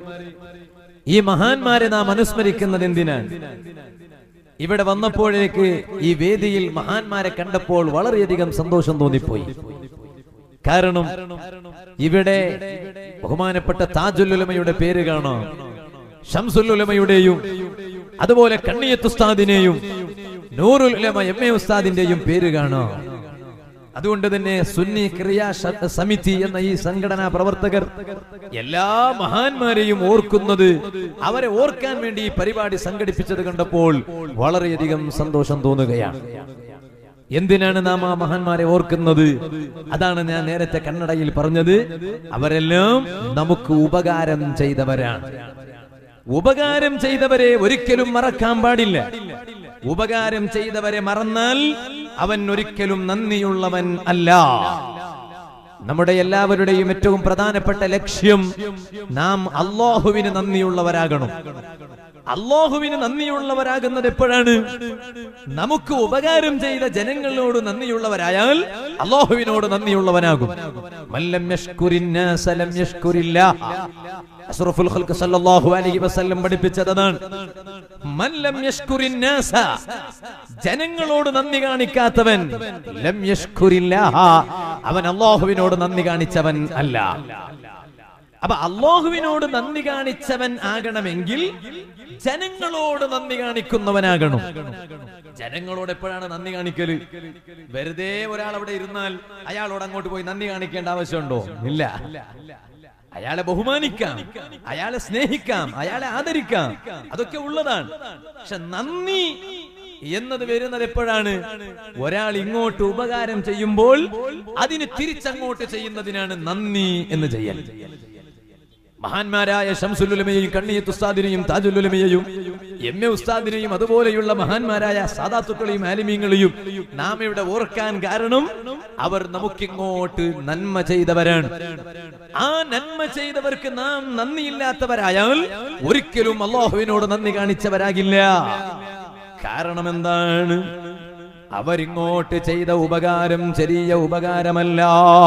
ഈ മഹാന്മാരെ നാം അനുസ്മരിക്കുന്നതെന്തിനാണ് ഇവിടെ വന്നപ്പോഴേക്ക് ഈ വേദിയിൽ മഹാന്മാരെ കണ്ടപ്പോൾ വളരെയധികം സന്തോഷം തോന്നിപ്പോയി കാരണം ഇവിടെ ബഹുമാനപ്പെട്ട താജുല്ലുലമയുടെ പേര് കാണാം ഷംസുല്ലുലമയുടെയും അതുപോലെ കണ്ണിയത്ത് ഉസ്താദിനെയും നൂറുൽ ഉലമ എം എ ഉസ്താദിന്റെയും പേര് കാണാം അതുകൊണ്ട് തന്നെ സുന്നി ക്രിയാ ശ- സമിതി എന്ന ഈ സംഘടനാ പ്രവർത്തകർ എല്ലാ മഹാന്മാരെയും ഓർക്കുന്നത് അവരെ ഓർക്കാൻ വേണ്ടി ഈ പരിപാടി സംഘടിപ്പിച്ചത് കണ്ടപ്പോൾ വളരെയധികം സന്തോഷം തോന്നുകയാണ് എന്തിനാണ് നാം ആ മഹാന്മാരെ ഓർക്കുന്നത് അതാണ് ഞാൻ നേരത്തെ കന്നഡയിൽ പറഞ്ഞത് അവരെല്ലാം നമുക്ക് ഉപകാരം ചെയ്തവരാണ് ഉപകാരം ചെയ്തവരെ ഒരിക്കലും മറക്കാൻ പാടില്ല ഉപകാരം ചെയ്തവരെ മറന്നാൽ അവൻ ഒരിക്കലും നന്ദിയുള്ളവൻ അല്ല നമ്മുടെ എല്ലാവരുടെയും ഏറ്റവും പ്രധാനപ്പെട്ട ലക്ഷ്യം നാം അള്ളാഹുവിന് നന്ദിയുള്ളവരാകണം അള്ളാഹുവിന് നന്ദിയുള്ളവരാകുന്നത് എപ്പോഴാണ് നമുക്ക് ഉപകാരം ചെയ്ത ജനങ്ങളോട് നന്ദിയുള്ളവരായാൽ അള്ളാഹുവിനോട് നന്ദിയുള്ളവനാകും മല്ലം യഷ്കുരിന്നാസ ലം യഷ്കുരില്ലാഹ്. അഷ്റഫുൽ ഖൽഖ് സല്ലല്ലാഹു അലൈഹി വസല്ലം പഠിപ്പിച്ചത് അതാണ് മല്ലം യഷ്കുരിന്നാസ. ജനങ്ങളോട് നന്ദി കാണിക്കാത്തവൻ ലം യഷ്കുരില്ലാഹ. അവൻ അള്ളാഹുവിനോട് നന്ദി കാണിച്ചവൻ അല്ല അപ്പൊ അള്ളാഹുവിനോട് നന്ദി കാണിച്ചവൻ ആകണമെങ്കിൽ ജനങ്ങളോട് നന്ദി കാണിക്കുന്നവനാകണം ജനങ്ങളോട് എപ്പോഴാണ് നന്ദി കാണിക്കല് വെറുതെ ഒരാൾ അവിടെ ഇരുന്നാൽ അയാളോട് അങ്ങോട്ട് പോയി നന്ദി കാണിക്കേണ്ട ആവശ്യമുണ്ടോ ഇല്ല അയാളെ ബഹുമാനിക്കാം അയാളെ സ്നേഹിക്കാം അയാളെ ആദരിക്കാം അതൊക്കെ ഉള്ളതാണ് പക്ഷെ നന്ദി എന്നത് വരുന്നത് എപ്പോഴാണ് ഒരാൾ ഇങ്ങോട്ട് ഉപകാരം ചെയ്യുമ്പോൾ അതിന് തിരിച്ചങ്ങോട്ട് ചെയ്യുന്നതിനാണ് നന്ദി എന്ന് ചെയ്യൽ മഹാന്മാരായ ഷംസുലുലമയെയും കണ്ണിയത്ത് ഉസ്താദിനെയും താജുലുലമയെയും എം എ ഉസ്താദിനെയും അതുപോലെയുള്ള മഹാന്മാരായ സാദാത്തുക്കളെയും ആലിമീങ്ങളെയും നാം ഇവിടെ ഓർക്കാൻ കാരണം അവർ നമുക്കിങ്ങോട്ട് നന്മ ചെയ്തവരാണ് ആ നന്മ ചെയ്തവർക്ക് നാം നന്ദിയില്ലാത്തവരായാൽ ഒരിക്കലും അള്ളാഹുവിനോട് നന്ദി കാണിച്ചവരാകില്ല കാരണം എന്താണ് അവരിങ്ങോട്ട് ചെയ്ത ഉപകാരം ചെറിയ ഉപകാരമല്ല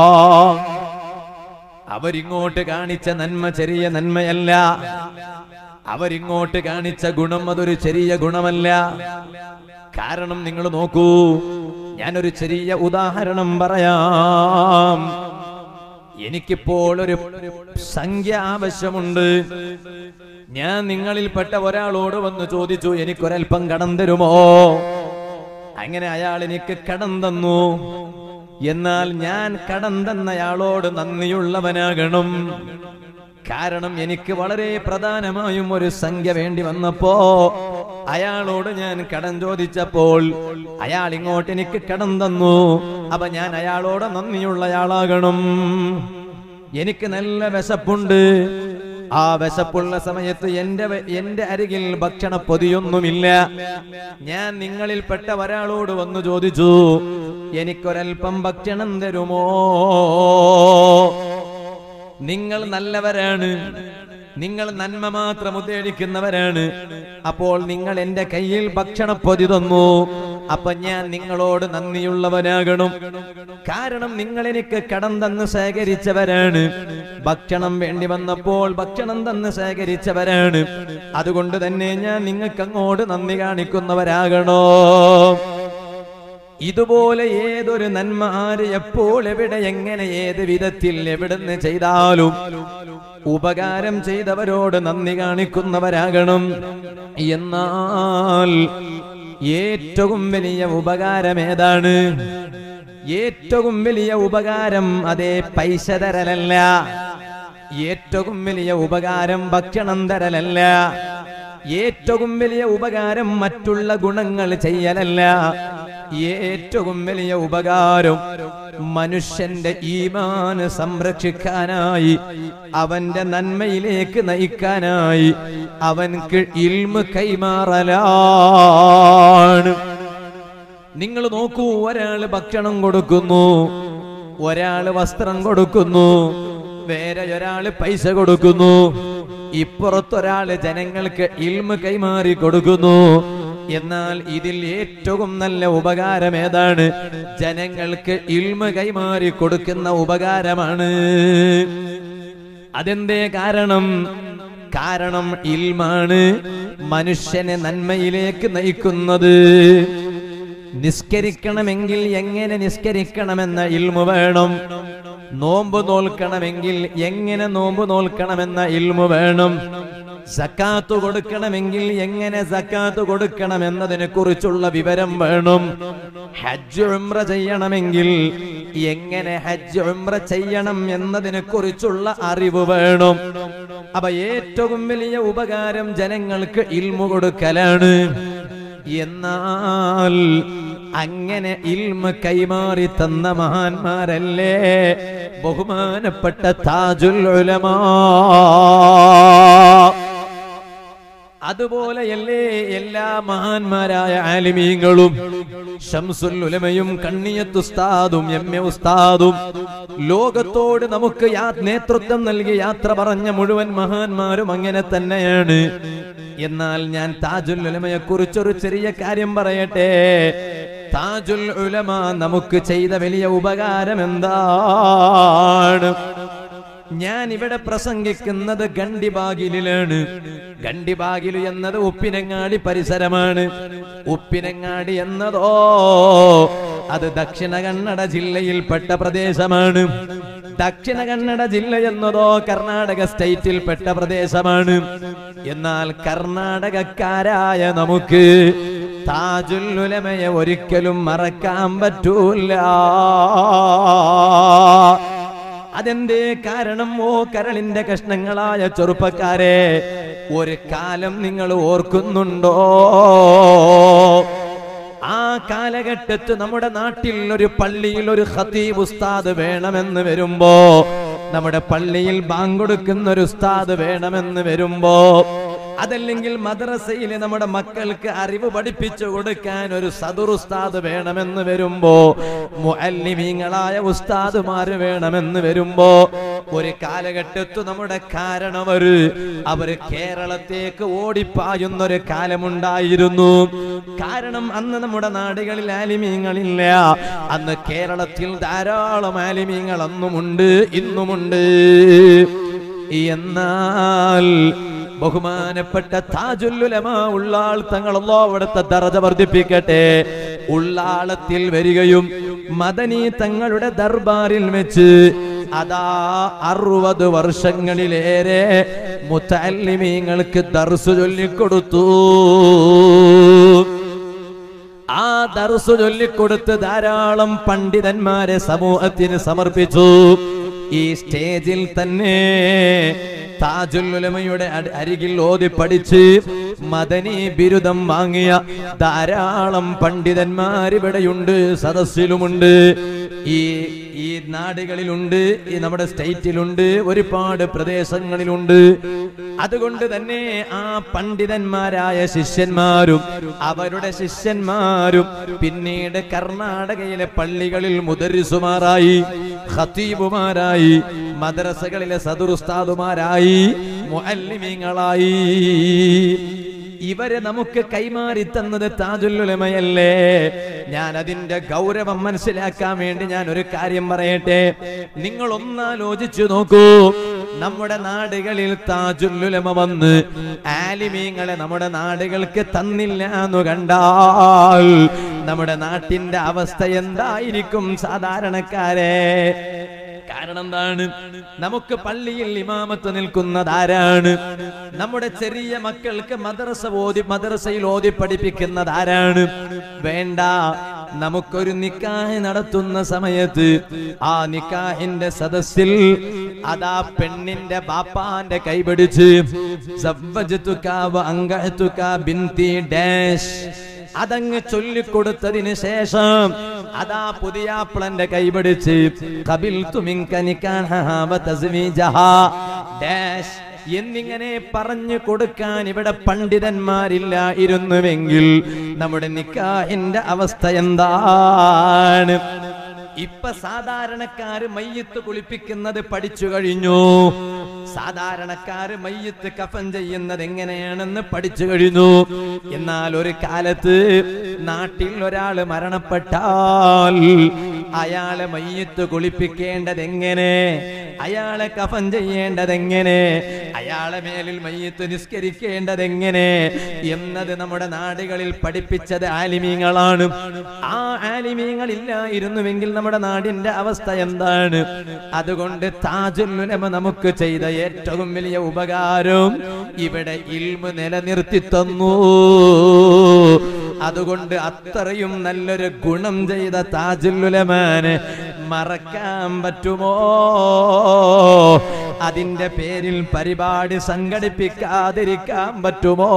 അവരിങ്ങോട്ട് കാണിച്ച നന്മ ചെറിയ നന്മയല്ല അവരിങ്ങോട്ട് കാണിച്ച ഗുണം അതൊരു ചെറിയ ഗുണമല്ല കാരണം നിങ്ങൾ നോക്കൂ ഞാനൊരു ചെറിയ ഉദാഹരണം പറയാം എനിക്കിപ്പോൾ ഒരു സംഖ്യ ആവശ്യമുണ്ട് ഞാൻ നിങ്ങളിൽപ്പെട്ട ഒരാളോട് വന്ന് ചോദിച്ചു എനിക്കൊരൽപ്പം കടം തരുമോ അങ്ങനെ അയാൾ എനിക്ക് കടം തന്നു എന്നാൽ ഞാൻ കടം തന്നയാളോട് നന്ദിയുള്ളവനാകണം കാരണം എനിക്ക് വളരെ പ്രധാനമായും ഒരു സംഖ്യ വേണ്ടി വന്നപ്പോ അയാളോട് ഞാൻ കടം ചോദിച്ചപ്പോൾ അയാൾ ഇങ്ങോട്ട് എനിക്ക് കടം തന്നു അപ്പൊ ഞാൻ അയാളോട് നന്ദിയുള്ളയാളാകണം എനിക്ക് നല്ല വിശപ്പുണ്ട് ആ വിശപ്പുള്ള സമയത്ത് എന്റെ വ- എന്റെ അരികിൽ ഭക്ഷണ പൊതിയൊന്നുമില്ല ഞാൻ നിങ്ങളിൽപ്പെട്ട ഒരാളോട് വന്നു ചോദിച്ചു എനിക്കൊരൽപ്പം ഭക്ഷണം തരുമോ നിങ്ങൾ നല്ലവരാണ് നിങ്ങൾ നന്മ മാത്രം ഉദ്ദേശിക്കുന്നവരാണ് അപ്പോൾ നിങ്ങൾ എന്റെ കയ്യിൽ ഭക്ഷണ പൊതി തന്നു അപ്പൊ ഞാൻ നിങ്ങളോട് നന്ദിയുള്ളവനാകണം കാരണം നിങ്ങൾ എനിക്ക് കടം തന്ന് ശേഖരിച്ചവരാണ് ഭക്ഷണം വേണ്ടി വന്നപ്പോൾ ഭക്ഷണം തന്ന് ശേഖരിച്ചവരാണ് അതുകൊണ്ട് തന്നെ ഞാൻ നിങ്ങൾക്ക് അങ്ങോട്ട് നന്ദി കാണിക്കുന്നവരാകണോ ഇതുപോലെ ഏതൊരു നന്മ ആര് എപ്പോൾ എവിടെ എങ്ങനെ ഏത് വിധത്തിൽ എവിടുന്ന് ചെയ്താലും ഉപകാരം ചെയ്തവരോട് നന്ദി കാണിക്കുന്നവരാകണം എന്നാൽ ഏറ്റവും വലിയ ഉപകാരം ഏതാണ് ഏറ്റവും വലിയ ഉപകാരം അതേ പൈസ തരലല്ല ഏറ്റവും വലിയ ഉപകാരം ഭക്ഷണം തരലല്ല ഏറ്റവും വലിയ ഉപകാരം മറ്റുള്ള ഗുണങ്ങൾ ചെയ്യലല്ല ഏറ്റവും വലിയ ഉപകാരം മനുഷ്യന്റെ ഈമാന് സംരക്ഷിക്കാനായി അവന്റെ നന്മയിലേക്ക് നയിക്കാനായി അവൻക്ക് ഇൽമ് കൈമാറലാണ് നിങ്ങൾ നോക്കൂ ഒരാള് ഭക്ഷണം കൊടുക്കുന്നു ഒരാള് വസ്ത്രം കൊടുക്കുന്നു വേറെ ഒരാള് പൈസ കൊടുക്കുന്നു ഇപ്പുറത്തൊരാള് ജനങ്ങൾക്ക് ഇൽമ കൈമാറി കൊടുക്കുന്നു എന്നാൽ ഇതിൽ ഏറ്റവും നല്ല ഉപകാരം ഏതാണ് ജനങ്ങൾക്ക് ഇൽമ കൈമാറി കൊടുക്കുന്ന ഉപകാരമാണ് അതെന്തേ കാരണം കാരണം ഇൽമാണ് മനുഷ്യനെ നന്മയിലേക്ക് നയിക്കുന്നത് നിസ്കരിക്കണമെങ്കിൽ എങ്ങനെ നിസ്കരിക്കണമെന്ന ഇൽമു വേണം നോമ്പ് നോൽക്കണമെങ്കിൽ എങ്ങനെ നോമ്പ് നോൽക്കണമെന്ന ഇൽമു വേണം സക്കാത്ത് കൊടുക്കണമെങ്കിൽ എങ്ങനെ സക്കാത്ത് കൊടുക്കണമെന്നതിനെ കുറിച്ചുള്ള വിവരം വേണം ഹജ്ജ് ഉംറ ചെയ്യണമെങ്കിൽ എങ്ങനെ ഹജ്ജ് ഉംറ ചെയ്യണം എന്നതിനെ കുറിച്ചുള്ള അറിവ് വേണം അപ്പൊ ഏറ്റവും വലിയ ഉപകാരം ജനങ്ങൾക്ക് ഇൽമു കൊടുക്കലാണ് എന്നാൽ അങ്ങനെ ഇൽമ കൈമാറി തന്ന മഹാന്മാരല്ലേ ബഹുമാനപ്പെട്ട താജുൽ ഉലമാ അതുപോലെയല്ലേ എല്ലാ മഹാന്മാരായ ആലിമീങ്ങളും ഷംസുൽ ഉലമയും കണ്ണിയത്ത് ഉസ്താദും എം എ ഉസ്താദും ലോകത്തോട് നമുക്ക് യാ- നേതൃത്വം നൽകി യാത്ര പറഞ്ഞ മുഴുവൻ മഹാന്മാരും അങ്ങനെ തന്നെയാണ് എന്നാൽ ഞാൻ താജുൽ ഉലമയെ കുറിച്ചൊരു ചെറിയ കാര്യം പറയട്ടെ താജുൽ ഉലമ നമുക്ക് ചെയ്ത വലിയ ഉപകാരം എന്താണ് ഞാൻ ഇവിടെ പ്രസംഗിക്കുന്നത് ഗണ്ടിബാഗിലാണ് ഗണ്ടിബാഗിലു എന്നത് ഉപ്പിനങ്ങാടി പരിസരമാണ് ഉപ്പിനങ്ങാടി എന്നതോ അത് ദക്ഷിണ കന്നഡ ജില്ലയിൽപ്പെട്ട പ്രദേശമാണ് ദക്ഷിണ കന്നഡ ജില്ല എന്നതോ കർണാടക സ്റ്റേറ്റിൽപ്പെട്ട പ്രദേശമാണ് എന്നാൽ കർണാടകക്കാരായ നമുക്ക് താജുൽ ഉലമയെ ഒരിക്കലും മറക്കാൻ പറ്റൂല അതെന്തേ കാരണം ഓ കരളിന്റെ കഷ്ണങ്ങളായ ചെറുപ്പക്കാരെ ഒരു കാലം നിങ്ങൾ ഓർക്കുന്നുണ്ടോ ആ കാലഘട്ടത്ത് നമ്മുടെ നാട്ടിൽ ഒരു പള്ളിയിൽ ഒരു ഖതീബ് ഉസ്താദ് വേണമെന്ന് വരുമ്പോ നമ്മുടെ പള്ളിയിൽ ബാങ്ക് കൊടുക്കുന്ന ഒരു ഉസ്താദ് വേണമെന്ന് വരുമ്പോ അതല്ലെങ്കിൽ മദ്രസയിൽ നമ്മുടെ മക്കൾക്ക് അറിവ് പഠിപ്പിച്ചു കൊടുക്കാൻ ഒരു സദുർ ഉസ്താദ് വേണമെന്ന് വരുമ്പോ മുഅല്ലിമീങ്ങളായ ഉസ്താദുമാര് വേണമെന്ന് വരുമ്പോ ഒരു കാലഘട്ടത്ത് നമ്മുടെ കാരണവര് അവര് കേരളത്തേക്ക് ഓടിപ്പായുന്ന ഒരു കാലമുണ്ടായിരുന്നു കാരണം അന്ന് നമ്മുടെ നാടുകളിൽ ആലിമീങ്ങളില്ല അന്ന് കേരളത്തിൽ ധാരാളം ആലിമീങ്ങൾ അന്നുമുണ്ട് ഇന്നുമുണ്ട് എന്നാൽ ബഹുമാനപ്പെട്ട താജുല്ലുലമ ഉള്ളാൾ തങ്ങളല്ലോ അവിടുത്തെ ദറജ വർദ്ധിപ്പിക്കട്ടെ ഉള്ളാളത്തിൽ വരികയും മദനി തങ്ങളുടെ ദർബാറിൽ വെച്ച് അതാ അറുപത് വർഷങ്ങളിലേറെ മുത്തല്ലിമീങ്ങൾക്ക് ദർസ് ചൊല്ലിക്കൊടുത്തു ആ ദർസ് ചൊല്ലിക്കൊടുത്ത് ധാരാളം പണ്ഡിതന്മാരെ സമൂഹത്തിന് സമർപ്പിച്ചു ഈ സ്റ്റേജിൽ തന്നെ താജുല്ലുലമയുടെ അടി- അരികിൽ ഓതി പഠിച്ച് മദനി ബിരുദം വാങ്ങിയ ധാരാളം പണ്ഡിതന്മാർ ഇവിടെയുണ്ട് സദസ്സിലുമുണ്ട് ഈ ഈ നാടുകളിലുണ്ട് ഈ നമ്മുടെ സ്റ്റേറ്റിലുണ്ട് ഒരുപാട് പ്രദേശങ്ങളിലുണ്ട് അതുകൊണ്ട് തന്നെ ആ പണ്ഡിതന്മാരായ ശിഷ്യന്മാരും അവരുടെ ശിഷ്യന്മാരും പിന്നീട് കർണാടകയിലെ പള്ളികളിൽ മുദരിസുമാരായി ഖത്തീബുമാരായി മദ്രസകളിലെ സദുറുസ്താദുമാരായി മുഅല്ലിമീങ്ങളായി ഇവരെ നമുക്ക് കൈമാറി തന്നത് താജുല്ലുലമയല്ലേ ഞാൻ അതിന്റെ ഗൗരവം മനസ്സിലാക്കാൻ വേണ്ടി ഞാൻ ഒരു കാര്യം പറയട്ടെ നിങ്ങൾ ഒന്നാലോചിച്ചു നോക്കൂ നമ്മുടെ നാടുകളിൽ താജുല്ലുലമ വന്ന് ആലിമീങ്ങളെ നമ്മുടെ നാടുകൾക്ക് തന്നില്ല എന്ന് കണ്ടാൽ നമ്മുടെ നാട്ടിന്റെ അവസ്ഥ എന്തായിരിക്കും സാധാരണക്കാരെ കാരണം എന്താണ് നമുക്ക് പള്ളിയിൽ ഇമാമത്ത് നിൽക്കുന്നത് ആരാണ് നമ്മുടെ ചെറിയ മക്കൾക്ക് മദ്രസ ഓതി മദ്രസയിൽ ഓതി പഠിപ്പിക്കുന്നത് ആരാണ് വേണ്ട നമുക്കൊരു നിക്കാഹ് നടത്തുന്ന സമയത്ത് ആ നിക്കാഹിന്റെ സദസ്സിൽ അതാ പെണ്ണിന്റെ ബാപ്പാന്റെ കൈപിടിച്ച് സവ്വജതുക വ അങ്കഅതുക ബിൻതി ഡാഷ് അതങ്ങ് ചൊല്ലിക്കൊടുത്തതിന് ശേഷം അതാ പുതിയാപ്പിളന്റെ കൈപിടിച്ച് കപിൽ ഡാഷ് എന്നിങ്ങനെ പറഞ്ഞു കൊടുക്കാൻ ഇവിടെ പണ്ഡിതന്മാരില്ല ഇരുന്നുവെങ്കിൽ നമ്മുടെ നിക്കാഹിന്റെ അവസ്ഥ എന്താണ് ഇപ്പൊ സാധാരണക്കാര് മയ്യത്ത് കുളിപ്പിക്കുന്നത് പഠിച്ചു കഴിഞ്ഞു സാധാരണക്കാര് മയ്യത്ത് കഫൻ ചെയ്യുന്നത് എങ്ങനെയാണെന്ന് പഠിച്ചു കഴിഞ്ഞു എന്നാൽ ഒരു കാലത്ത് നാട്ടിൽ ഒരാള് മരണപ്പെട്ടാൽ അയാളെ മയ്യത്ത് കുളിപ്പിക്കേണ്ടത് എങ്ങനെ അയാളെ കഫൻ ചെയ്യേണ്ടത് എങ്ങനെ അയാളെ മേലിൽ മയ്യത്ത് നിസ്കരിക്കേണ്ടത് എങ്ങനെ എന്നത് നമ്മുടെ നാടുകളിൽ പഠിപ്പിച്ചത് ആലിമീങ്ങളാണ് ആ ആലിമീങ്ങൾ ഇല്ലായിരുന്നുവെങ്കിൽ നമ്മുടെ നാടിന്റെ അവസ്ഥ എന്താണ് അതുകൊണ്ട് താജുല്ലുലമ നമുക്ക് ചെയ്ത ഏറ്റവും വലിയ ഉപകാരം ഇവിടെ ഇൽമ് നിലനിർത്തി തന്നു അതുകൊണ്ട് അത്രയും നല്ലൊരു ഗുണം ചെയ്ത താജുല്ലുലമാന് മറക്കാൻ പറ്റുമോ അതിന്റെ പേരിൽ പരിപാടി സംഘടിപ്പിക്കാതിരിക്കാൻ പറ്റുമോ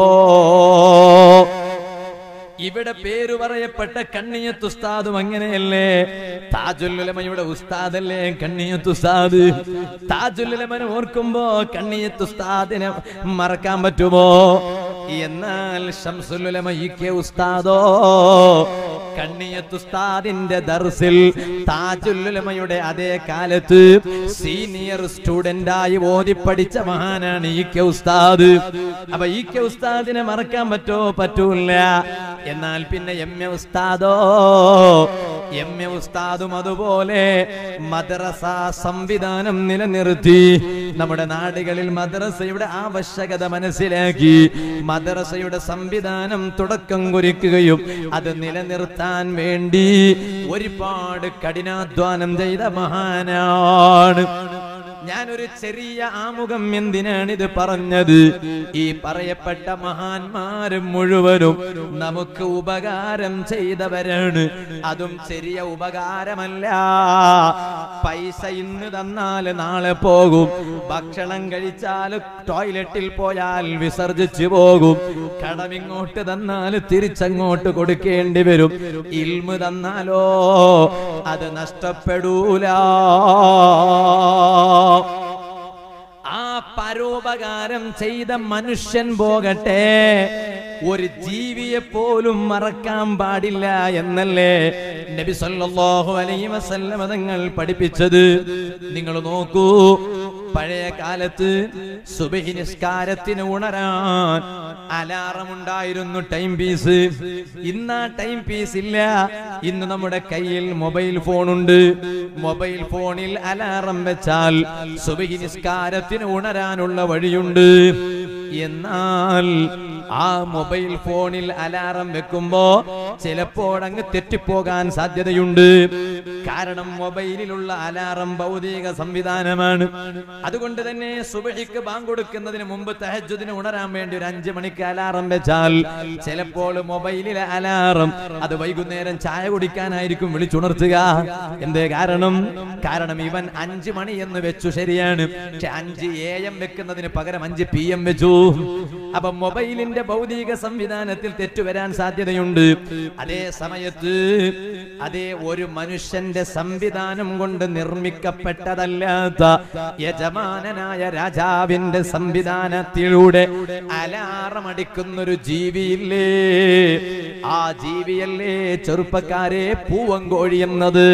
ഇവിടെ പേര് പറയപ്പെട്ട കണ്ണിയത്ത് ഉസ്താദും അങ്ങനെയല്ലേ താജുല്ലുലമയുടെ ഉസ്താദല്ലേ കണ്ണിയത്ത് ഉസ്താദ് താജുല്ലുലമനെ ഓർക്കുമ്പോ കണ്ണിയത്ത് ഉസ്താദിനെ മറക്കാൻ പറ്റുമോ എന്നാൽ ഷംസുലുലമ ഇ കെ ഉസ്താദോ കണ്ണിയത്ത് ഉസ്താദിന്റെ ദർസിൽ താജുല്ലുലമയുടെ അതേ കാലത്ത് സീനിയർ സ്റ്റുഡന്റ് ആയി ഓതി പഠിച്ച മഹാനാണ് ഇ കെ ഉസ്താദ് അപ്പൊ ഇ കെ ഉസ്താദിനെ മറക്കാൻ പറ്റോ പറ്റൂല എന്നാൽ പിന്നെ എം എ ഉസ്താദോ എം എ ഉസ്താദും അതുപോലെ മദ്രസ സംവിധാനം നിലനിർത്തി നമ്മുടെ നാടുകളിൽ മദ്രസയുടെ ആവശ്യകത മനസ്സിലാക്കി മദ്രസയുടെ സംവിധാനം തുടക്കം കുറിക്കുകയും അത് നിലനിർത്താൻ വേണ്ടി ഒരുപാട് കഠിനാധ്വാനം ചെയ്ത മഹാനാണ് ഞാനൊരു ചെറിയ ആമുഖം എന്തിനാണ് ഇത് പറഞ്ഞത് ഈ പറയപ്പെട്ട മഹാന്മാര് മുഴുവനും നമുക്ക് ഉപകാരം ചെയ്തവരാണ് അതും ചെറിയ ഉപകാരമല്ല പൈസ ഇന്ന് തന്നാൽ നാളെ പോകും ഭക്ഷണം കഴിച്ചാൽ ടോയ്ലറ്റിൽ പോയാൽ വിസർജിച്ചു പോകും കടമിങ്ങോട്ട് തന്നാൽ തിരിച്ചങ്ങോട്ട് കൊടുക്കേണ്ടി വരും ഇൽമ് തന്നാലോ അത് നഷ്ടപ്പെടൂല ആ പരോപകാരം ചെയ്ത മനുഷ്യൻ പോകട്ടെ ഒരു ജീവിയെ പോലും മറക്കാൻ പാടില്ല എന്നല്ലേ നബി സല്ലല്ലാഹു അലൈഹി വസല്ലമ തങ്ങൾ പഠിപ്പിച്ചത് നിങ്ങൾ നോക്കൂ പഴയ കാലത്ത് സുബഹി നിസ്കാരത്തിന് ഉണരാൻ അലാറം ഉണ്ടായിരുന്നു ടൈം പീസ് ഇന്ന് ആ ടൈം പീസ് ഇല്ല ഇന്ന് നമ്മുടെ കയ്യിൽ മൊബൈൽ ഫോൺ ഉണ്ട് മൊബൈൽ ഫോണിൽ അലാറം വെച്ചാൽ സുബഹി നിസ്കാരത്തിന് ഉണരാനുള്ള വഴിയുണ്ട് എന്നാൽ ആ മൊബൈൽ ഫോണിൽ അലാറം വെക്കുമ്പോ ചിലപ്പോൾ അങ്ങ് തെറ്റിപ്പോകാൻ സാധ്യതയുണ്ട് കാരണം മൊബൈലിലുള്ള അലാറം ഭൗതിക സംവിധാനമാണ് അതുകൊണ്ട് തന്നെ സുബഹിക്ക് ബാങ്ക് കൊടുക്കുന്നതിന് മുമ്പ് തഹജുദിന് ഉണരാൻ വേണ്ടി ഒരു അഞ്ചു മണിക്ക് അലാറം വെച്ചാൽ ചിലപ്പോൾ മൊബൈലിലെ അലാറം അത് വൈകുന്നേരം ചായ കുടിക്കാനായിരിക്കും വിളിച്ചുണർത്തുക എന്തേ കാരണം കാരണം ഇവൻ അഞ്ചു മണി എന്ന് വെച്ചു ശരിയാണ് പക്ഷെ അഞ്ച് എ എം വെക്കുന്നതിന് പകരം അഞ്ച് പി എം വെച്ചു അപ്പൊ മൊബൈലിന്റെ ഭൗതിക സംവിധാനത്തിൽ തെറ്റുവരാൻ സാധ്യതയുണ്ട് അതേ സമയത്ത് അതേ ഒരു മനുഷ്യന്റെ സംവിധാനം കൊണ്ട് നിർമ്മിക്കപ്പെട്ടതല്ലാത്ത യജമാനനായ രാജാവിന്റെ സംവിധാനത്തിലൂടെ അലാറം അടിക്കുന്നൊരു ജീവിയില്ലേ ആ ജീവിയല്ലേ ചെറുപ്പക്കാരെ പൂവങ്കോഴി എന്നത്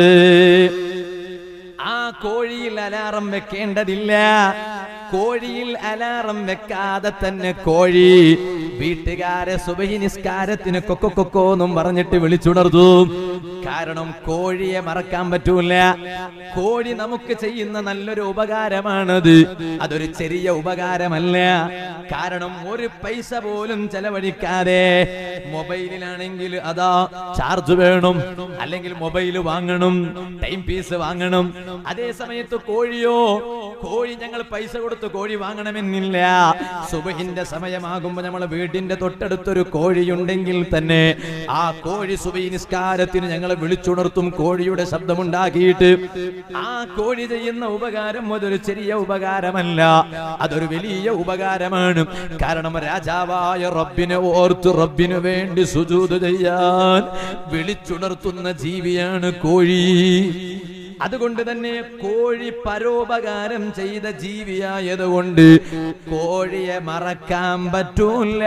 ആ കോഴിയിൽ അലാറം വെക്കേണ്ടതില്ല കോഴിയിൽ അലാറം വെക്കാതെ തന്നെ കോഴി വീട്ടുകാരെ സുബഹി നിസ്കാരത്തിന് കൊക്കോ കൊക്കോ എന്നും പറഞ്ഞിട്ട് വിളിച്ചുണർന്നു കാരണം കോഴിയെ മറക്കാൻ പറ്റൂല കോഴി നമുക്ക് ചെയ്യുന്ന നല്ലൊരു ഉപകാരമാണത് അതൊരു ചെറിയ ഉപകാരമല്ല കാരണം ഒരു പൈസ പോലും ചെലവഴിക്കാതെ മൊബൈലിലാണെങ്കിൽ അതാ ചാർജ് വേണം അല്ലെങ്കിൽ മൊബൈൽ വാങ്ങണം ടൈം പീസ് വാങ്ങണം അതേ സമയത്ത് കോഴിയോ കോഴി ഞങ്ങൾ പൈസ കൊടുത്ത് കോഴി വാങ്ങണമെന്നില്ല സുബഹിന്റെ സമയമാകുമ്പോ നമ്മൾ വീടിന്റെ തൊട്ടടുത്തൊരു കോഴിയുണ്ടെങ്കിൽ തന്നെ ആ കോഴി സുബഹി നിസ്കാരത്തിന് ഞങ്ങളെ വിളിച്ചുണർത്തും കോഴിയുടെ ശബ്ദമുണ്ടാക്കിയിട്ട് ആ കോഴി ചെയ്യുന്ന ഉപകാരം അതൊരു ചെറിയ ഉപകാരമല്ല അതൊരു വലിയ ഉപകാരമാണ് കാരണം രാജാവായ റബ്ബിനെ ഓർത്ത് റബ്ബിന് വേണ്ടി സുജൂത് ചെയ്യാൻ വിളിച്ചുണർത്തുന്ന ജീവിയാണ് കോഴി അതുകൊണ്ട് തന്നെ കോഴി പരോപകാരം ചെയ്ത ജീവിയായതുകൊണ്ട് കോഴിയെ മറക്കാൻ പറ്റൂല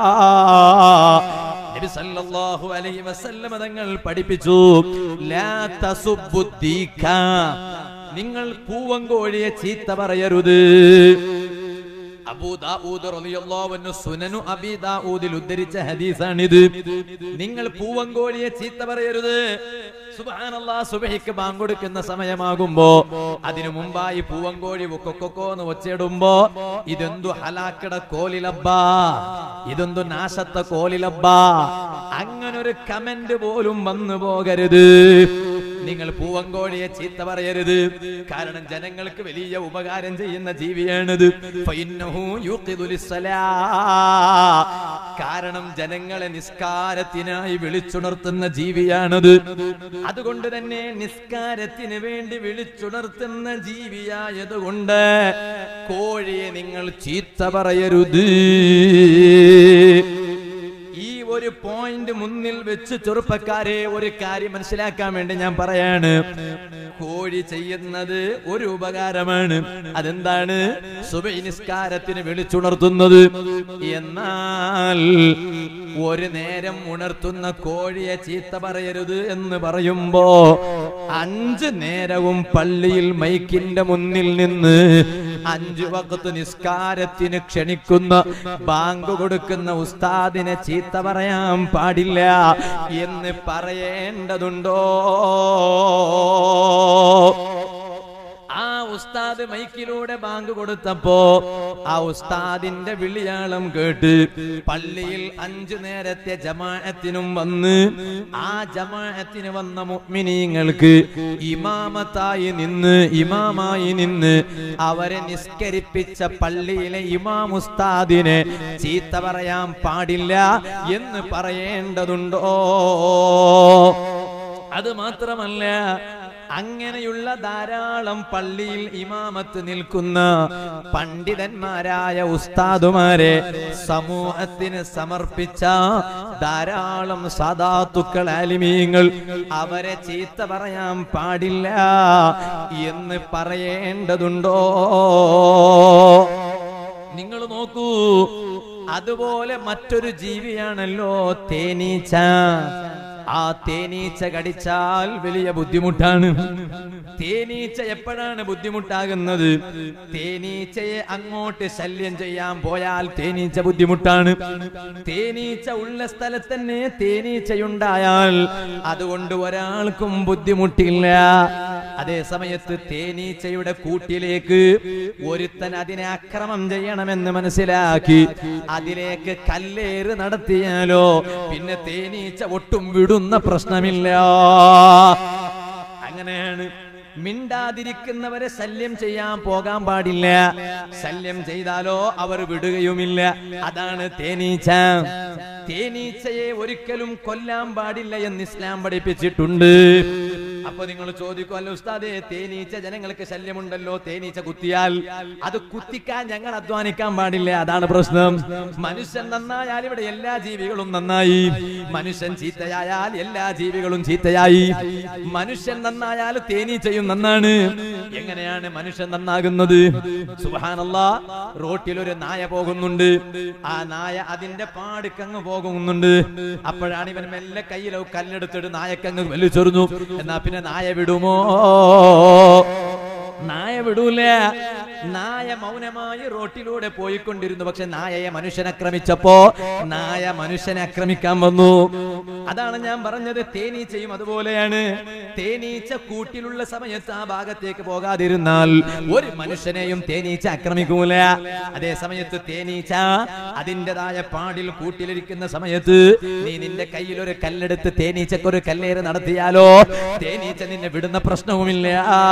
നബി സല്ലല്ലാഹു അലൈഹി വസല്ലമ തങ്ങൾ പഠിപ്പിച്ചു ലാ തസുബ്ബു ദീക നിങ്ങൾ പൂവങ്കോഴിയെ ചീത്ത പറയരുത് അബൂ ദാവൂദ് റളിയല്ലാഹു അൻഹു സുനനു അബീ ദാവൂദിൽ ഉദ്ധരിച്ച ഹദീസാണിത് നിങ്ങൾ പൂവങ്കോഴിയെ ചീത്ത പറയരുത് സുബ്ഹാനല്ലാഹ് സുബഹിക്ക് ബാങ്ക് കൊടുക്കുന്ന സമയമാകുമ്പോ അതിനു മുമ്പായി പൂവങ്കോഴി കൊക്കൊക്കോ എന്ന് ഒച്ചയിടുമ്പോ ഇതെന്തു ഹലാക്കട കോലിലബ്ബാ ഇതെന്തു നാശത്തെ കോലിലബ്ബാ അങ്ങനൊരു കമന്റ് പോലും വന്നു പോകരുത് നിങ്ങൾ പൂവങ്കോഴിയെ ചീത്ത പറയരുത് കാരണം ജനങ്ങൾക്ക് വലിയ ഉപകാരം ചെയ്യുന്ന ജീവിയാണിത് ഫൈന്നഹു യൂഖിദു ലിസ്സലാ. കാരണം ജനങ്ങളെ നിസ്കാരത്തിനായി വിളിച്ചുണർത്തുന്ന ജീവിയാണത് അതുകൊണ്ട് തന്നെ നിസ്കാരത്തിന് വേണ്ടി വിളിച്ചുണർത്തുന്ന ജീവിയായതുകൊണ്ട് കോഴിയെ നിങ്ങൾ ചീത്ത പറയരുത് ഈ ഒരു പോയിന്റ് മുന്നിൽ വെച്ച് ചെറുപ്പക്കാരെ ഒരു കാര്യം മനസ്സിലാക്കാൻ വേണ്ടി ഞാൻ പറയാണ് കോഴി ചെയ്യുന്നത് ഒരു ഉപകാരമാണ് അതെന്താണ് സുബൈ നിസ്കാരത്തിന് വിളിച്ചുണർത്തുന്നത് എന്നാൽ ഒരു നേരം ഉണർത്തുന്ന കോഴിയെ ചീത്ത പറയരുത് എന്ന് പറയുമ്പോ അഞ്ച് നേരവും പള്ളിയിൽ മൈക്കിന്റെ മുന്നിൽ നിന്ന് അഞ്ചു വക്കത്ത് നിസ്കാരത്തിന് ക്ഷണിക്കുന്ന ബാങ്ക് കൊടുക്കുന്ന ഉസ്താദിനെ ചീത്ത പറയാൻ പാടില്ല എന്ന് പറയേണ്ടതുണ്ടോ ആ ഉസ്താദ് മൈക്കിലൂടെ ബാങ്ക് കൊടുത്തപ്പോ ആ ഉസ്താദിന്റെ വിളിയാളം കേട്ട് പള്ളിയിൽ അഞ്ചു നേരത്തെ ജമാഅത്തിനും വന്ന് ആ ജമാഅത്തിന് വന്ന മുഅ്മിനീങ്ങൾക്ക് ഇമാമത്തായി നിന്ന് ഇമാമായി നിന്ന് അവരെ നിസ്കരിപ്പിച്ച പള്ളിയിലെ ഇമാം ഉസ്താദിനെ ചീത്ത പറയാൻ പാടില്ല എന്ന് പറയേണ്ടതുണ്ടോ അത് മാത്രമല്ല അങ്ങനെയുള്ള ധാരാളം പള്ളിയിൽ ഇമാമത്ത് നിൽക്കുന്ന പണ്ഡിതന്മാരായ ഉസ്താദുമാരെ സമൂഹത്തിന് സമർപ്പിച്ച ധാരാളം സാധാത്തുക്കൾ ആലിമീങ്ങൾ അവരെ ചീത്ത പറയാൻ പാടില്ല എന്ന് പറയേണ്ടതുണ്ടോ നിങ്ങൾ നോക്കൂ അതുപോലെ മറ്റൊരു ജീവിയാണല്ലോ തേനീച്ച ആ തേനീച്ച കടിച്ചാൽ വലിയ ബുദ്ധിമുട്ടാണ് തേനീച്ച എപ്പോഴാണ് ബുദ്ധിമുട്ടാകുന്നത് തേനീച്ചയെ അങ്ങോട്ട് ശല്യം ചെയ്യാൻ പോയാൽ തേനീച്ച ബുദ്ധിമുട്ടാണ് തേനീച്ച ഉള്ള സ്ഥലത്ത് തന്നെ തേനീച്ചയുണ്ടായാൽ അതുകൊണ്ട് ഒരാൾക്കും ബുദ്ധിമുട്ടില്ല അതേ സമയത്ത് തേനീച്ചയുടെ കൂട്ടിലേക്ക് ഒരുത്തൻ അതിനെ അക്രമം ചെയ്യണമെന്ന് മനസ്സിലാക്കി അതിലേക്ക് കല്ലേറ് നടത്തിയാലോ പിന്നെ തേനീച്ച ഒട്ടും വിടുന്ന പ്രശ്നമില്ല അങ്ങനെയാണ് മിണ്ടാതിരിക്കുന്നവരെ ശല്യം ചെയ്യാൻ പോകാൻ പാടില്ല ശല്യം ചെയ്താലോ അവർ വിടുകയുമില്ല അതാണ് തേനീച്ച തേനീച്ചയെ ഒരിക്കലും കൊല്ലാൻ പാടില്ല എന്ന് ഇസ്ലാം പഠിപ്പിച്ചിട്ടുണ്ട് അപ്പൊ നിങ്ങൾ ചോദിക്കും അല്ല ഉസ്താദേ തേനീച്ച ജനങ്ങൾക്ക് ശല്യമുണ്ടല്ലോ തേനീച്ച കുത്തിയാൽ അത് കുത്തിക്കാൻ ഞങ്ങൾ അധ്വാനിക്കാൻ പാടില്ല അതാണ് പ്രശ്നം മനുഷ്യൻ നന്നായാൽ ഇവിടെ എല്ലാ ജീവികളും നന്നായി മനുഷ്യൻ ചീത്തയായാൽ എല്ലാ ജീവികളും ചീത്തയായി മനുഷ്യൻ നന്നായാൽ തേനീച്ചയും നന്നാണ് എങ്ങനെയാണ് മനുഷ്യൻ നന്നാകുന്നത് സുബാനല്ല റോട്ടിൽ ഒരു നായ പോകുന്നുണ്ട് ആ നായ അതിന്റെ പാടിക്കങ്ങ് പോകുന്നുണ്ട് അപ്പോഴാണ് ഇവൻ മെല്ലെ കയ്യിലോ കല്ലെടുത്തിട്ട് നായക്കങ്ങ് വലിച്ചെറിഞ്ഞു എന്നാ പിന്നെ നായ വിടുമോ നായ വിടൂല നായ മൗനമായി റോട്ടിലൂടെ പോയിക്കൊണ്ടിരുന്നു പക്ഷെ നായയെ മനുഷ്യൻ ആക്രമിച്ചപ്പോ നായ മനുഷ്യനെ ആക്രമിക്കാൻ വന്നു അതാണ് ഞാൻ പറഞ്ഞത് തേനീച്ചയും അതുപോലെയാണ് തേനീച്ച കൂട്ടിലുള്ള സമയത്ത് ആ ഭാഗത്തേക്ക് പോകാതിരുന്നാൽ ഒരു മനുഷ്യനെയും തേനീച്ച ആക്രമിക്കൂല അതേ സമയത്ത് തേനീച്ച അതിൻ്റെതായ പാടിൽ കൂട്ടിലിരിക്കുന്ന സമയത്ത് നീ നിന്റെ കയ്യിൽ ഒരു കല്ലെടുത്ത് തേനീച്ചക്ക് ഒരു കല്ലേറ് നടത്തിയാലോ തേനീച്ച നിന്നെ വിടുന്ന പ്രശ്നവുമില്ല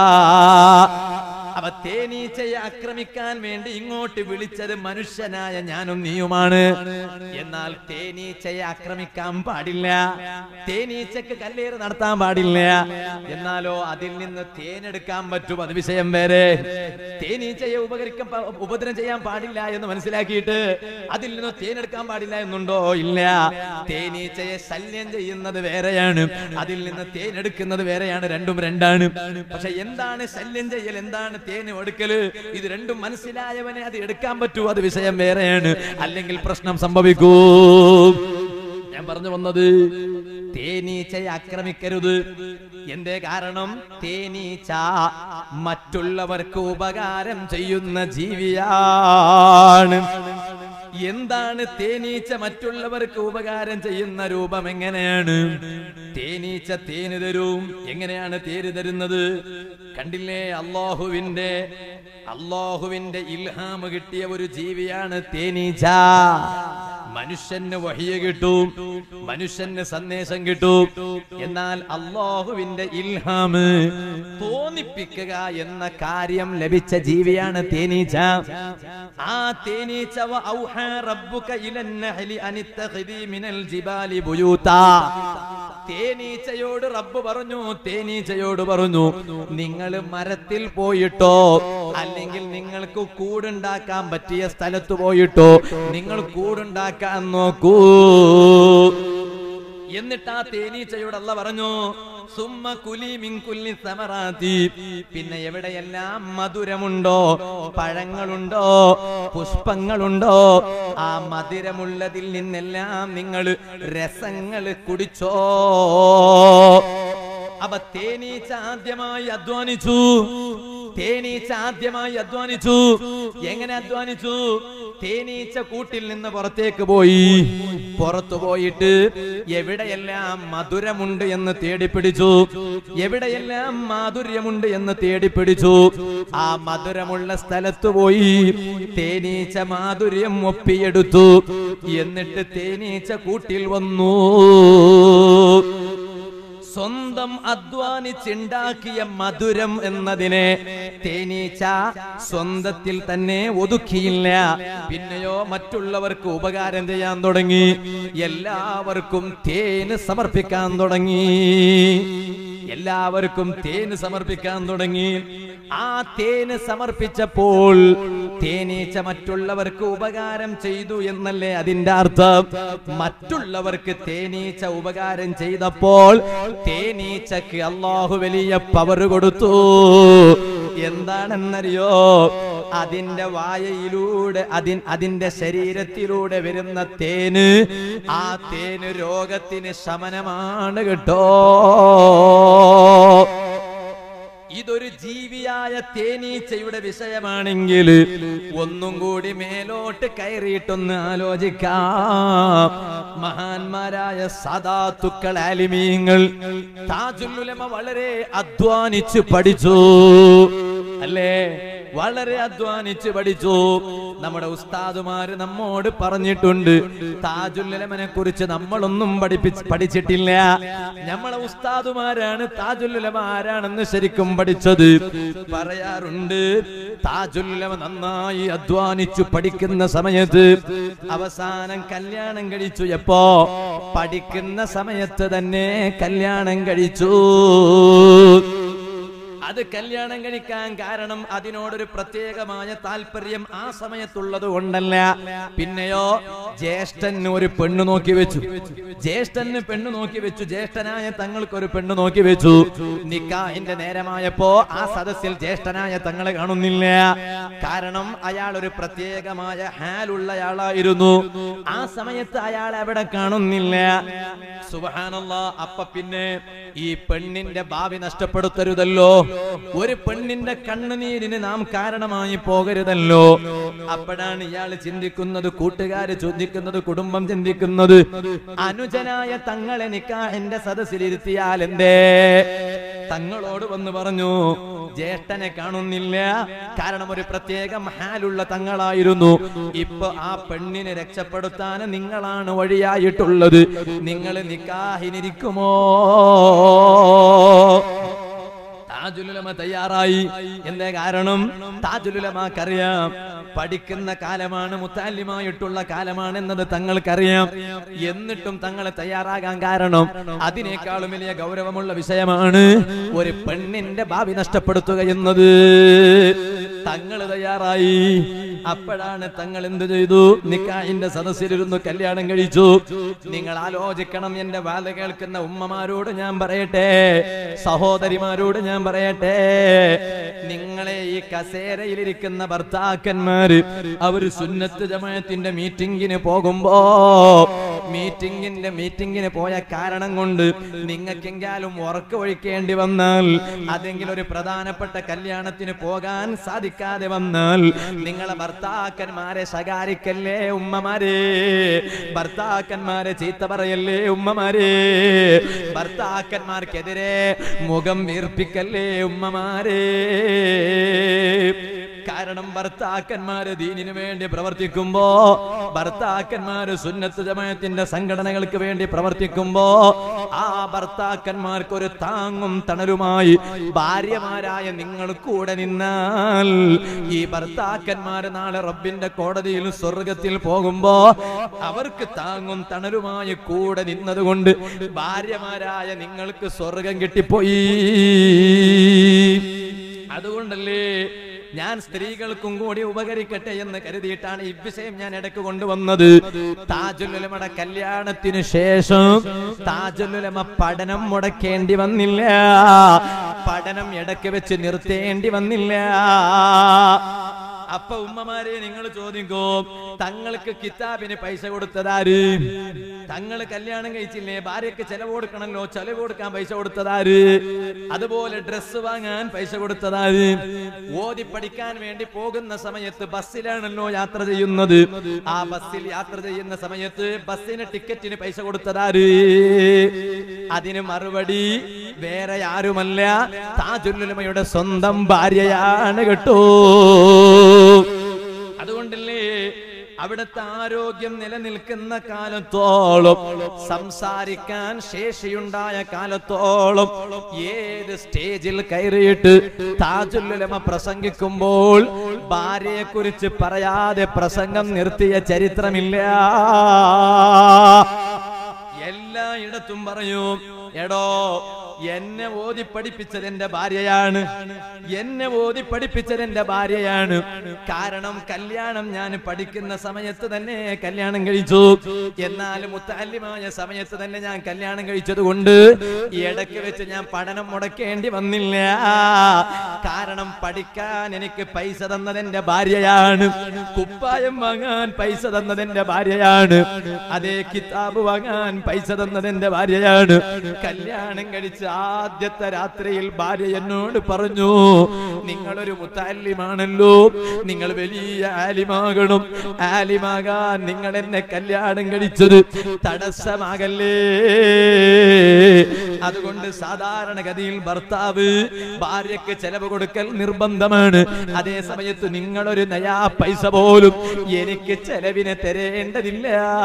അവ തേനീച്ചയെ ആക്രമിക്കാൻ വേണ്ടി ഇങ്ങോട്ട് വിളിച്ചത് മനുഷ്യനായ ഞാനും നീയുമാണ് എന്നാൽ തേനീച്ചയെ ആക്രമിക്കാൻ പാടില്ല തേനീച്ചക്ക് കല്ലേറ് നടത്താൻ പാടില്ല എന്നാലോ അതിൽ നിന്ന് തേനെടുക്കാൻ പറ്റും അത് വിഷയം വേറെ തേനീച്ചയെ ഉപകരിക്കാൻ പ- ഉപദ്രവം ചെയ്യാൻ പാടില്ല എന്ന് മനസ്സിലാക്കിയിട്ട് അതിൽ നിന്ന് തേനെടുക്കാൻ പാടില്ല എന്നുണ്ടോ ഇല്ല തേനീച്ചയെ ശല്യം ചെയ്യുന്നത് വേറെയാണ് അതിൽ നിന്ന് തേനെടുക്കുന്നത് വേറെയാണ് രണ്ടും രണ്ടാണ് പക്ഷെ എന്താണ് ശല്യം ചെയ്യൽ എന്താണ് തേന് എടുക്കല് ഇത് രണ്ടും മനസ്സിലായവനെ അത് എടുക്കാൻ പറ്റൂ അത് വിഷയം വേറെയാണ് അല്ലെങ്കിൽ പ്രശ്നം സംഭവിക്കൂ ഞാൻ പറഞ്ഞു വന്നത് തേനീച്ചയെ ആക്രമിക്കരുത് എന്തേ കാരണം തേനീച്ച മറ്റുള്ളവർക്ക് ഉപകാരം ചെയ്യുന്ന ജീവിയാണ് എന്താണ് തേനീച്ച മറ്റുള്ളവർക്ക് ഉപകാരം ചെയ്യുന്ന രൂപം എങ്ങനെയാണ് തേനീച്ച തേന് തരും എങ്ങനെയാണ് തേര് തരുന്നത് കണ്ടില്ലേ അള്ളാഹുവിന്റെ അള്ളാഹുവിന്റെ ഇൽഹാമ് കിട്ടിയ ഒരു ജീവിയാണ് തേനീച്ച മനുഷ്യന് വഹിയ കിട്ടും മനുഷ്യന് സന്ദേശം കിട്ടും എന്നാൽ അള്ളാഹുവിന്റെ ഇൽഹാമ് തോന്നിപ്പിക്കുക എന്ന കാര്യം ലഭിച്ച ജീവിയാണ് തേനീച്ച ആ തേനീച്ച വ ഔഹാ റബ്ബുക ഇലൻ നഹ്ലി അനിത്തഖിദി മിനൽ ജിബാലി ബുയൂതാ തേനീച്ചയോട് റബ്ബ് പറഞ്ഞു തേനീച്ചയോട് പറഞ്ഞു നിങ്ങൾ മരത്തിൽ പോയിട്ടോ അല്ലെങ്കിൽ നിങ്ങൾക്ക് കൂടുണ്ടാക്കാൻ പറ്റിയ സ്ഥലത്ത് പോയിട്ടോ നിങ്ങൾ കൂടുണ്ടാക്കാൻ നോക്കൂ എന്നിട്ട് ആ തേനീച്ചയോട് അല്ല പറഞ്ഞു സുമ്മ കുലി മിൻകുല്ലി സമറാത്തി പിന്നെ എവിടെയെല്ലാം മധുരമുണ്ടോ പഴങ്ങളുണ്ടോ പുഷ്പങ്ങളുണ്ടോ ആ മധുരമുള്ളതിൽ നിന്നെല്ലാം നിങ്ങൾ രസങ്ങൾ കുടിച്ചോ അപ്പൊ തേനീച്ച ആദ്യമായി അധ്വാനിച്ചു തേനീച്ച ആദ്യമായി അധ്വാനിച്ചു എങ്ങനെ അധ്വാനിച്ചു തേനീച്ച കൂട്ടിൽ നിന്ന് പുറത്തേക്ക് പോയി പുറത്തു പോയിട്ട് എവിടെയെല്ലാം മധുരമുണ്ട് എന്ന് തേടിപ്പിടിച്ചു എവിടെയെല്ലാം മാധുര്യമുണ്ട് എന്ന് തേടിപ്പിടിച്ചു ആ മധുരമുള്ള സ്ഥലത്ത് പോയി തേനീച്ച മാധുര്യം ഒപ്പിയെടുത്തു എന്നിട്ട് തേനീച്ച കൂട്ടിൽ വന്നു സ്വന്തം അധ്വാനിച്ചുണ്ടാക്കിയ മധുരം എന്നതിനെ തേനീച്ച സ്വന്തത്തിൽ തന്നെ ഒതുക്കിയില്ല പിന്നെയോ മറ്റുള്ളവർക്ക് ഉപകാരം ചെയ്യാൻ തുടങ്ങി എല്ലാവർക്കും തേന് സമർപ്പിക്കാൻ തുടങ്ങി എല്ലാവർക്കും തേന് സമർപ്പിക്കാൻ തുടങ്ങി ആ തേന് സമർപ്പിച്ചപ്പോൾ തേനീച്ച മറ്റുള്ളവർക്ക് ഉപകാരം ചെയ്തു എന്നല്ലേ അതിന്റെ അർത്ഥം മറ്റുള്ളവർക്ക് തേനീച്ച ഉപകാരം ചെയ്തപ്പോൾ തേനീച്ചക്ക് അള്ളാഹു വലിയ പവർ കൊടുത്തു എന്താണെന്നറിയോ അതിന്റെ വായയിലൂടെ അതിൻ അതിന്റെ ശരീരത്തിലൂടെ വരുന്ന തേന് ആ തേന് രോഗത്തിന് ശമനമാണ് കേട്ടോ ഇതൊരു ജീവിയായ തേനീച്ചയുടെ വിഷയമാണെങ്കിൽ ഒന്നും കൂടി മേലോട്ട് കയറിയിട്ടൊന്ന് ആലോചിക്കാം മഹാന്മാരായ സദാത്തുക്കൾ ആലിമീങ്ങൾ താജുല്ലുലമ വളരെ അധ്വാനിച്ച് പഠിച്ചു അല്ലേ വളരെ അധ്വാനിച്ച് പഠിച്ചു നമ്മുടെ ഉസ്താദുമാര് നമ്മോട് പറഞ്ഞിട്ടുണ്ട് താജുല്ലമനെ കുറിച്ച് നമ്മളൊന്നും പഠിപ്പിച്ച് പഠിച്ചിട്ടില്ല നമ്മളെ ഉസ്താദുമാരാണ് താജുല്ലമ ആരാണെന്ന് ശരിക്കും പഠിച്ചത് പറയാറുണ്ട് താജുല്ലമ നന്നായി അധ്വാനിച്ചു പഠിക്കുന്ന സമയത്ത് അവസാനം കല്യാണം കഴിച്ചു എപ്പോ പഠിക്കുന്ന സമയത്ത് തന്നെ കല്യാണം കഴിച്ചു അത് കല്യാണം കഴിക്കാൻ കാരണം അതിനോടൊരു പ്രത്യേകമായ താല്പര്യം ആ സമയത്തുള്ളത് കൊണ്ടല്ല പിന്നെയോ ജ്യേഷ്ഠന് ഒരു പെണ്ണു നോക്കി വെച്ചു ജ്യേഷ്ഠന് പെണ്ണു നോക്കി വെച്ചു ജ്യേഷ്ഠനായ തങ്ങൾക്ക് ഒരു പെണ്ണു നോക്കി വെച്ചു നിക്കാഹിന്റെ നേരമായപ്പോ ആ സദസ്സിൽ ജ്യേഷ്ഠനായ തങ്ങളെ കാണുന്നില്ല കാരണം അയാൾ ഒരു പ്രത്യേകമായ ഹാലുള്ളയാളായിരുന്നു ആ സമയത്ത് അയാൾ അവിടെ കാണുന്നില്ല സുബഹാനല്ല അപ്പ പിന്നെ ഈ പെണ്ണിന്റെ ഭാവി നഷ്ടപ്പെടുത്തരുതല്ലോ ഒരു പെണ്ണിന്റെ കണ്ണുനീരിന് നാം കാരണമായി പോകരുതല്ലോ അപ്പോഴാണ് ഇയാൾ ചിന്തിക്കുന്നത് കൂട്ടുകാര് ചോദിക്കുന്നത് കുടുംബം ചിന്തിക്കുന്നത് അനുജനായ തങ്ങളെ നിക്കാഹിന്റെ സദസ്സിലിരുത്തിയാൽ എന്തേ തങ്ങളോട് വന്ന് പറഞ്ഞു ജ്യേഷ്ഠനെ കാണുന്നില്ല കാരണം ഒരു പ്രത്യേക ഹാലുള്ള തങ്ങളായിരുന്നു ഇപ്പൊ ആ പെണ്ണിനെ രക്ഷപ്പെടുത്താൻ നിങ്ങളാണ് വഴിയായിട്ടുള്ളത് നിങ്ങൾ നിക്കാഹിനിരിക്കുമോ താജുലുലമ തയ്യാറായി എന്തേ കാരണം താജുലുലമാക്കറിയാം പഠിക്കുന്ന കാലമാണ് മുത്താലിമായിട്ടുള്ള കാലമാണ് എന്നത് തങ്ങൾക്കറിയാം എന്നിട്ടും തങ്ങളെ തയ്യാറാകാൻ കാരണം അതിനേക്കാളും വലിയ ഗൗരവമുള്ള വിഷയമാണ് ഒരു പെണ്ണിന്റെ ഭാവി നഷ്ടപ്പെടുത്തുക എന്നത് തങ്ങൾ തയ്യാറായി അപ്പോഴാണ് തങ്ങൾ എന്ത് ചെയ്തു നിക്കാഹിന്റെ സദസ്സിലിരുന്നു കല്യാണം കഴിച്ചു നിങ്ങൾ ആലോചിക്കണം എന്റെ വാല കേൾക്കുന്ന ഉമ്മമാരോട് ഞാൻ പറയട്ടെ സഹോദരിമാരോട് ഞാൻ പറയട്ടെ നിങ്ങളെ ഈ കസേരയിലിരിക്കുന്ന ഭർത്താക്കന്മാര് അവര് സുന്നത്ത് ജമാഅത്തിന്റെ മീറ്റിംഗിന് പോകുമ്പോ മീറ്റിംഗിന്റെ മീറ്റിംഗിന് പോയ കാരണം കൊണ്ട് നിങ്ങൾക്കെങ്കിലും ഉറക്ക ഒഴിക്കേണ്ടി വന്നാൽ അതെങ്കിലും ഒരു പ്രധാനപ്പെട്ട കല്യാണത്തിന് പോകാൻ സാധിക്കാതെ വന്നാൽ നിങ്ങളെ ഭർത്താക്കന്മാരെ ശകാരിക്കല്ലേ ഉമ്മമാരെ ഭർത്താക്കന്മാരെ ചീത്ത പറയല്ലേ ഉമ്മമാരെ ഭർത്താക്കന്മാർക്കെതിരെ മുഖം വീർപ്പിക്കല്ലേ ഉമ്മമാരെ കാരണം ഭർത്താക്കന്മാര് ദീനിനു വേണ്ടി പ്രവർത്തിക്കുമ്പോ ഭർത്താക്കന്മാര് സുന്നത്ത് ജമായത്തിന്റെ സംഘടനകൾക്ക് വേണ്ടി പ്രവർത്തിക്കുമ്പോ ആ ഭർത്താക്കന്മാർക്ക് ഒരു താങ്ങും തണലുമായി ഭാര്യമാരായ നിങ്ങൾ കൂടെ നിന്നാൽ ഈ ഭർത്താക്കന്മാര് നാളെ റബ്ബിന്റെ കോടതിയിൽ സ്വർഗത്തിൽ പോകുമ്പോ അവർക്ക് താങ്ങും തണലുമായി കൂടെ നിന്നതുകൊണ്ട് ഭാര്യമാരായ നിങ്ങൾക്ക് സ്വർഗം കിട്ടിപ്പോയി അതുകൊണ്ടല്ലേ ഞാൻ സ്ത്രീകൾക്കും കൂടി ഉപകരിക്കട്ടെ എന്ന് കരുതിയിട്ടാണ് ഈ വിഷയം ഞാൻ ഇടയ്ക്ക് കൊണ്ടുവന്നത് താജുലുലമയുടെ കല്യാണത്തിന് ശേഷം താജുലുലമ പഠനം മുടക്കേണ്ടി വന്നില്ല പഠനം ഇടയ്ക്ക് വെച്ച് നിർത്തേണ്ടി വന്നില്ല അപ്പൊ ഉമ്മമാരെ നിങ്ങൾ ചോദിക്കോ തങ്ങൾക്ക് കിതാബിന് പൈസ കൊടുത്തതാര് തങ്ങൾ കല്യാണം കഴിച്ചില്ലേ ഭാര്യക്ക് ചെലവ് കൊടുക്കണല്ലോ ചെലവ് കൊടുക്കാൻ പൈസ കൊടുത്തതാര് അതുപോലെ ഡ്രസ്സ് വാങ്ങാൻ പൈസ കൊടുത്തതാര് ഓതി പഠിക്കാൻ വേണ്ടി പോകുന്ന സമയത്ത് ബസ്സിലാണല്ലോ യാത്ര ചെയ്യുന്നത് ആ ബസ്സിൽ യാത്ര ചെയ്യുന്ന സമയത്ത് ബസ്സിന് ടിക്കറ്റിന് പൈസ കൊടുത്തതാര് അതിന് മറുപടി വേറെ ആരുമല്ല താജുല്ലുലമയുടെ സ്വന്തം ഭാര്യയാണ് കേട്ടോ അതുകൊണ്ടല്ലേ അവിടുത്തെ ആരോഗ്യം നിലനിൽക്കുന്ന കാലത്തോളം സംസാരിക്കാൻ ശേഷിയുണ്ടായ കാലത്തോളം ഏത് സ്റ്റേജിൽ കയറിയിട്ട് താജുല്ലുലമ പ്രസംഗിക്കുമ്പോൾ ഭാര്യയെ കുറിച്ച് പറയാതെ പ്രസംഗം നിർത്തിയ ചരിത്രമില്ല എല്ലായിടത്തും പറയൂ എടോ എന്നെ ഓതി പഠിപ്പിച്ചത് എന്റെ ഭാര്യയാണ് എന്നെ ഓതി പഠിപ്പിച്ചത് എന്റെ ഭാര്യയാണ് കാരണം കല്യാണം ഞാൻ പഠിക്കുന്ന സമയത്ത് തന്നെ കല്യാണം കഴിച്ചു എന്നാൽ മുത്താല്യമായ സമയത്ത് തന്നെ ഞാൻ കല്യാണം കഴിച്ചത് കൊണ്ട് ഈ ഇടയ്ക്ക് വെച്ച് ഞാൻ പഠനം മുടക്കേണ്ടി വന്നില്ല കാരണം പഠിക്കാൻ എനിക്ക് പൈസ തന്നത് എന്റെ ഭാര്യയാണ് കുപ്പായം വാങ്ങാൻ പൈസ തന്നത് എന്റെ ഭാര്യയാണ് അതേ കിതാബ് വാങ്ങാൻ പൈസ തന്നത് എന്റെ ഭാര്യയാണ് കല്യാണം കഴിച്ച് ആദ്യത്തെ രാത്രിയിൽ ഭാര്യ എന്നോട് പറഞ്ഞു നിങ്ങളൊരു മുത്താലിമാണല്ലോ നിങ്ങൾ വലിയ ആലിമാകണം ആലിമാകാൻ നിങ്ങൾ എന്നെ കല്യാണം കഴിച്ചത് തടസ്സമാകല്ലേ അതുകൊണ്ട് സാധാരണഗതിയിൽ ഭർത്താവ് ഭാര്യക്ക് ചെലവ് കൊടുക്കൽ നിർബന്ധമാണ് അതേ സമയത്ത് നിങ്ങളൊരു നയാ പൈസ പോലും എനിക്ക് ചെലവിന് തരേണ്ടതില്ല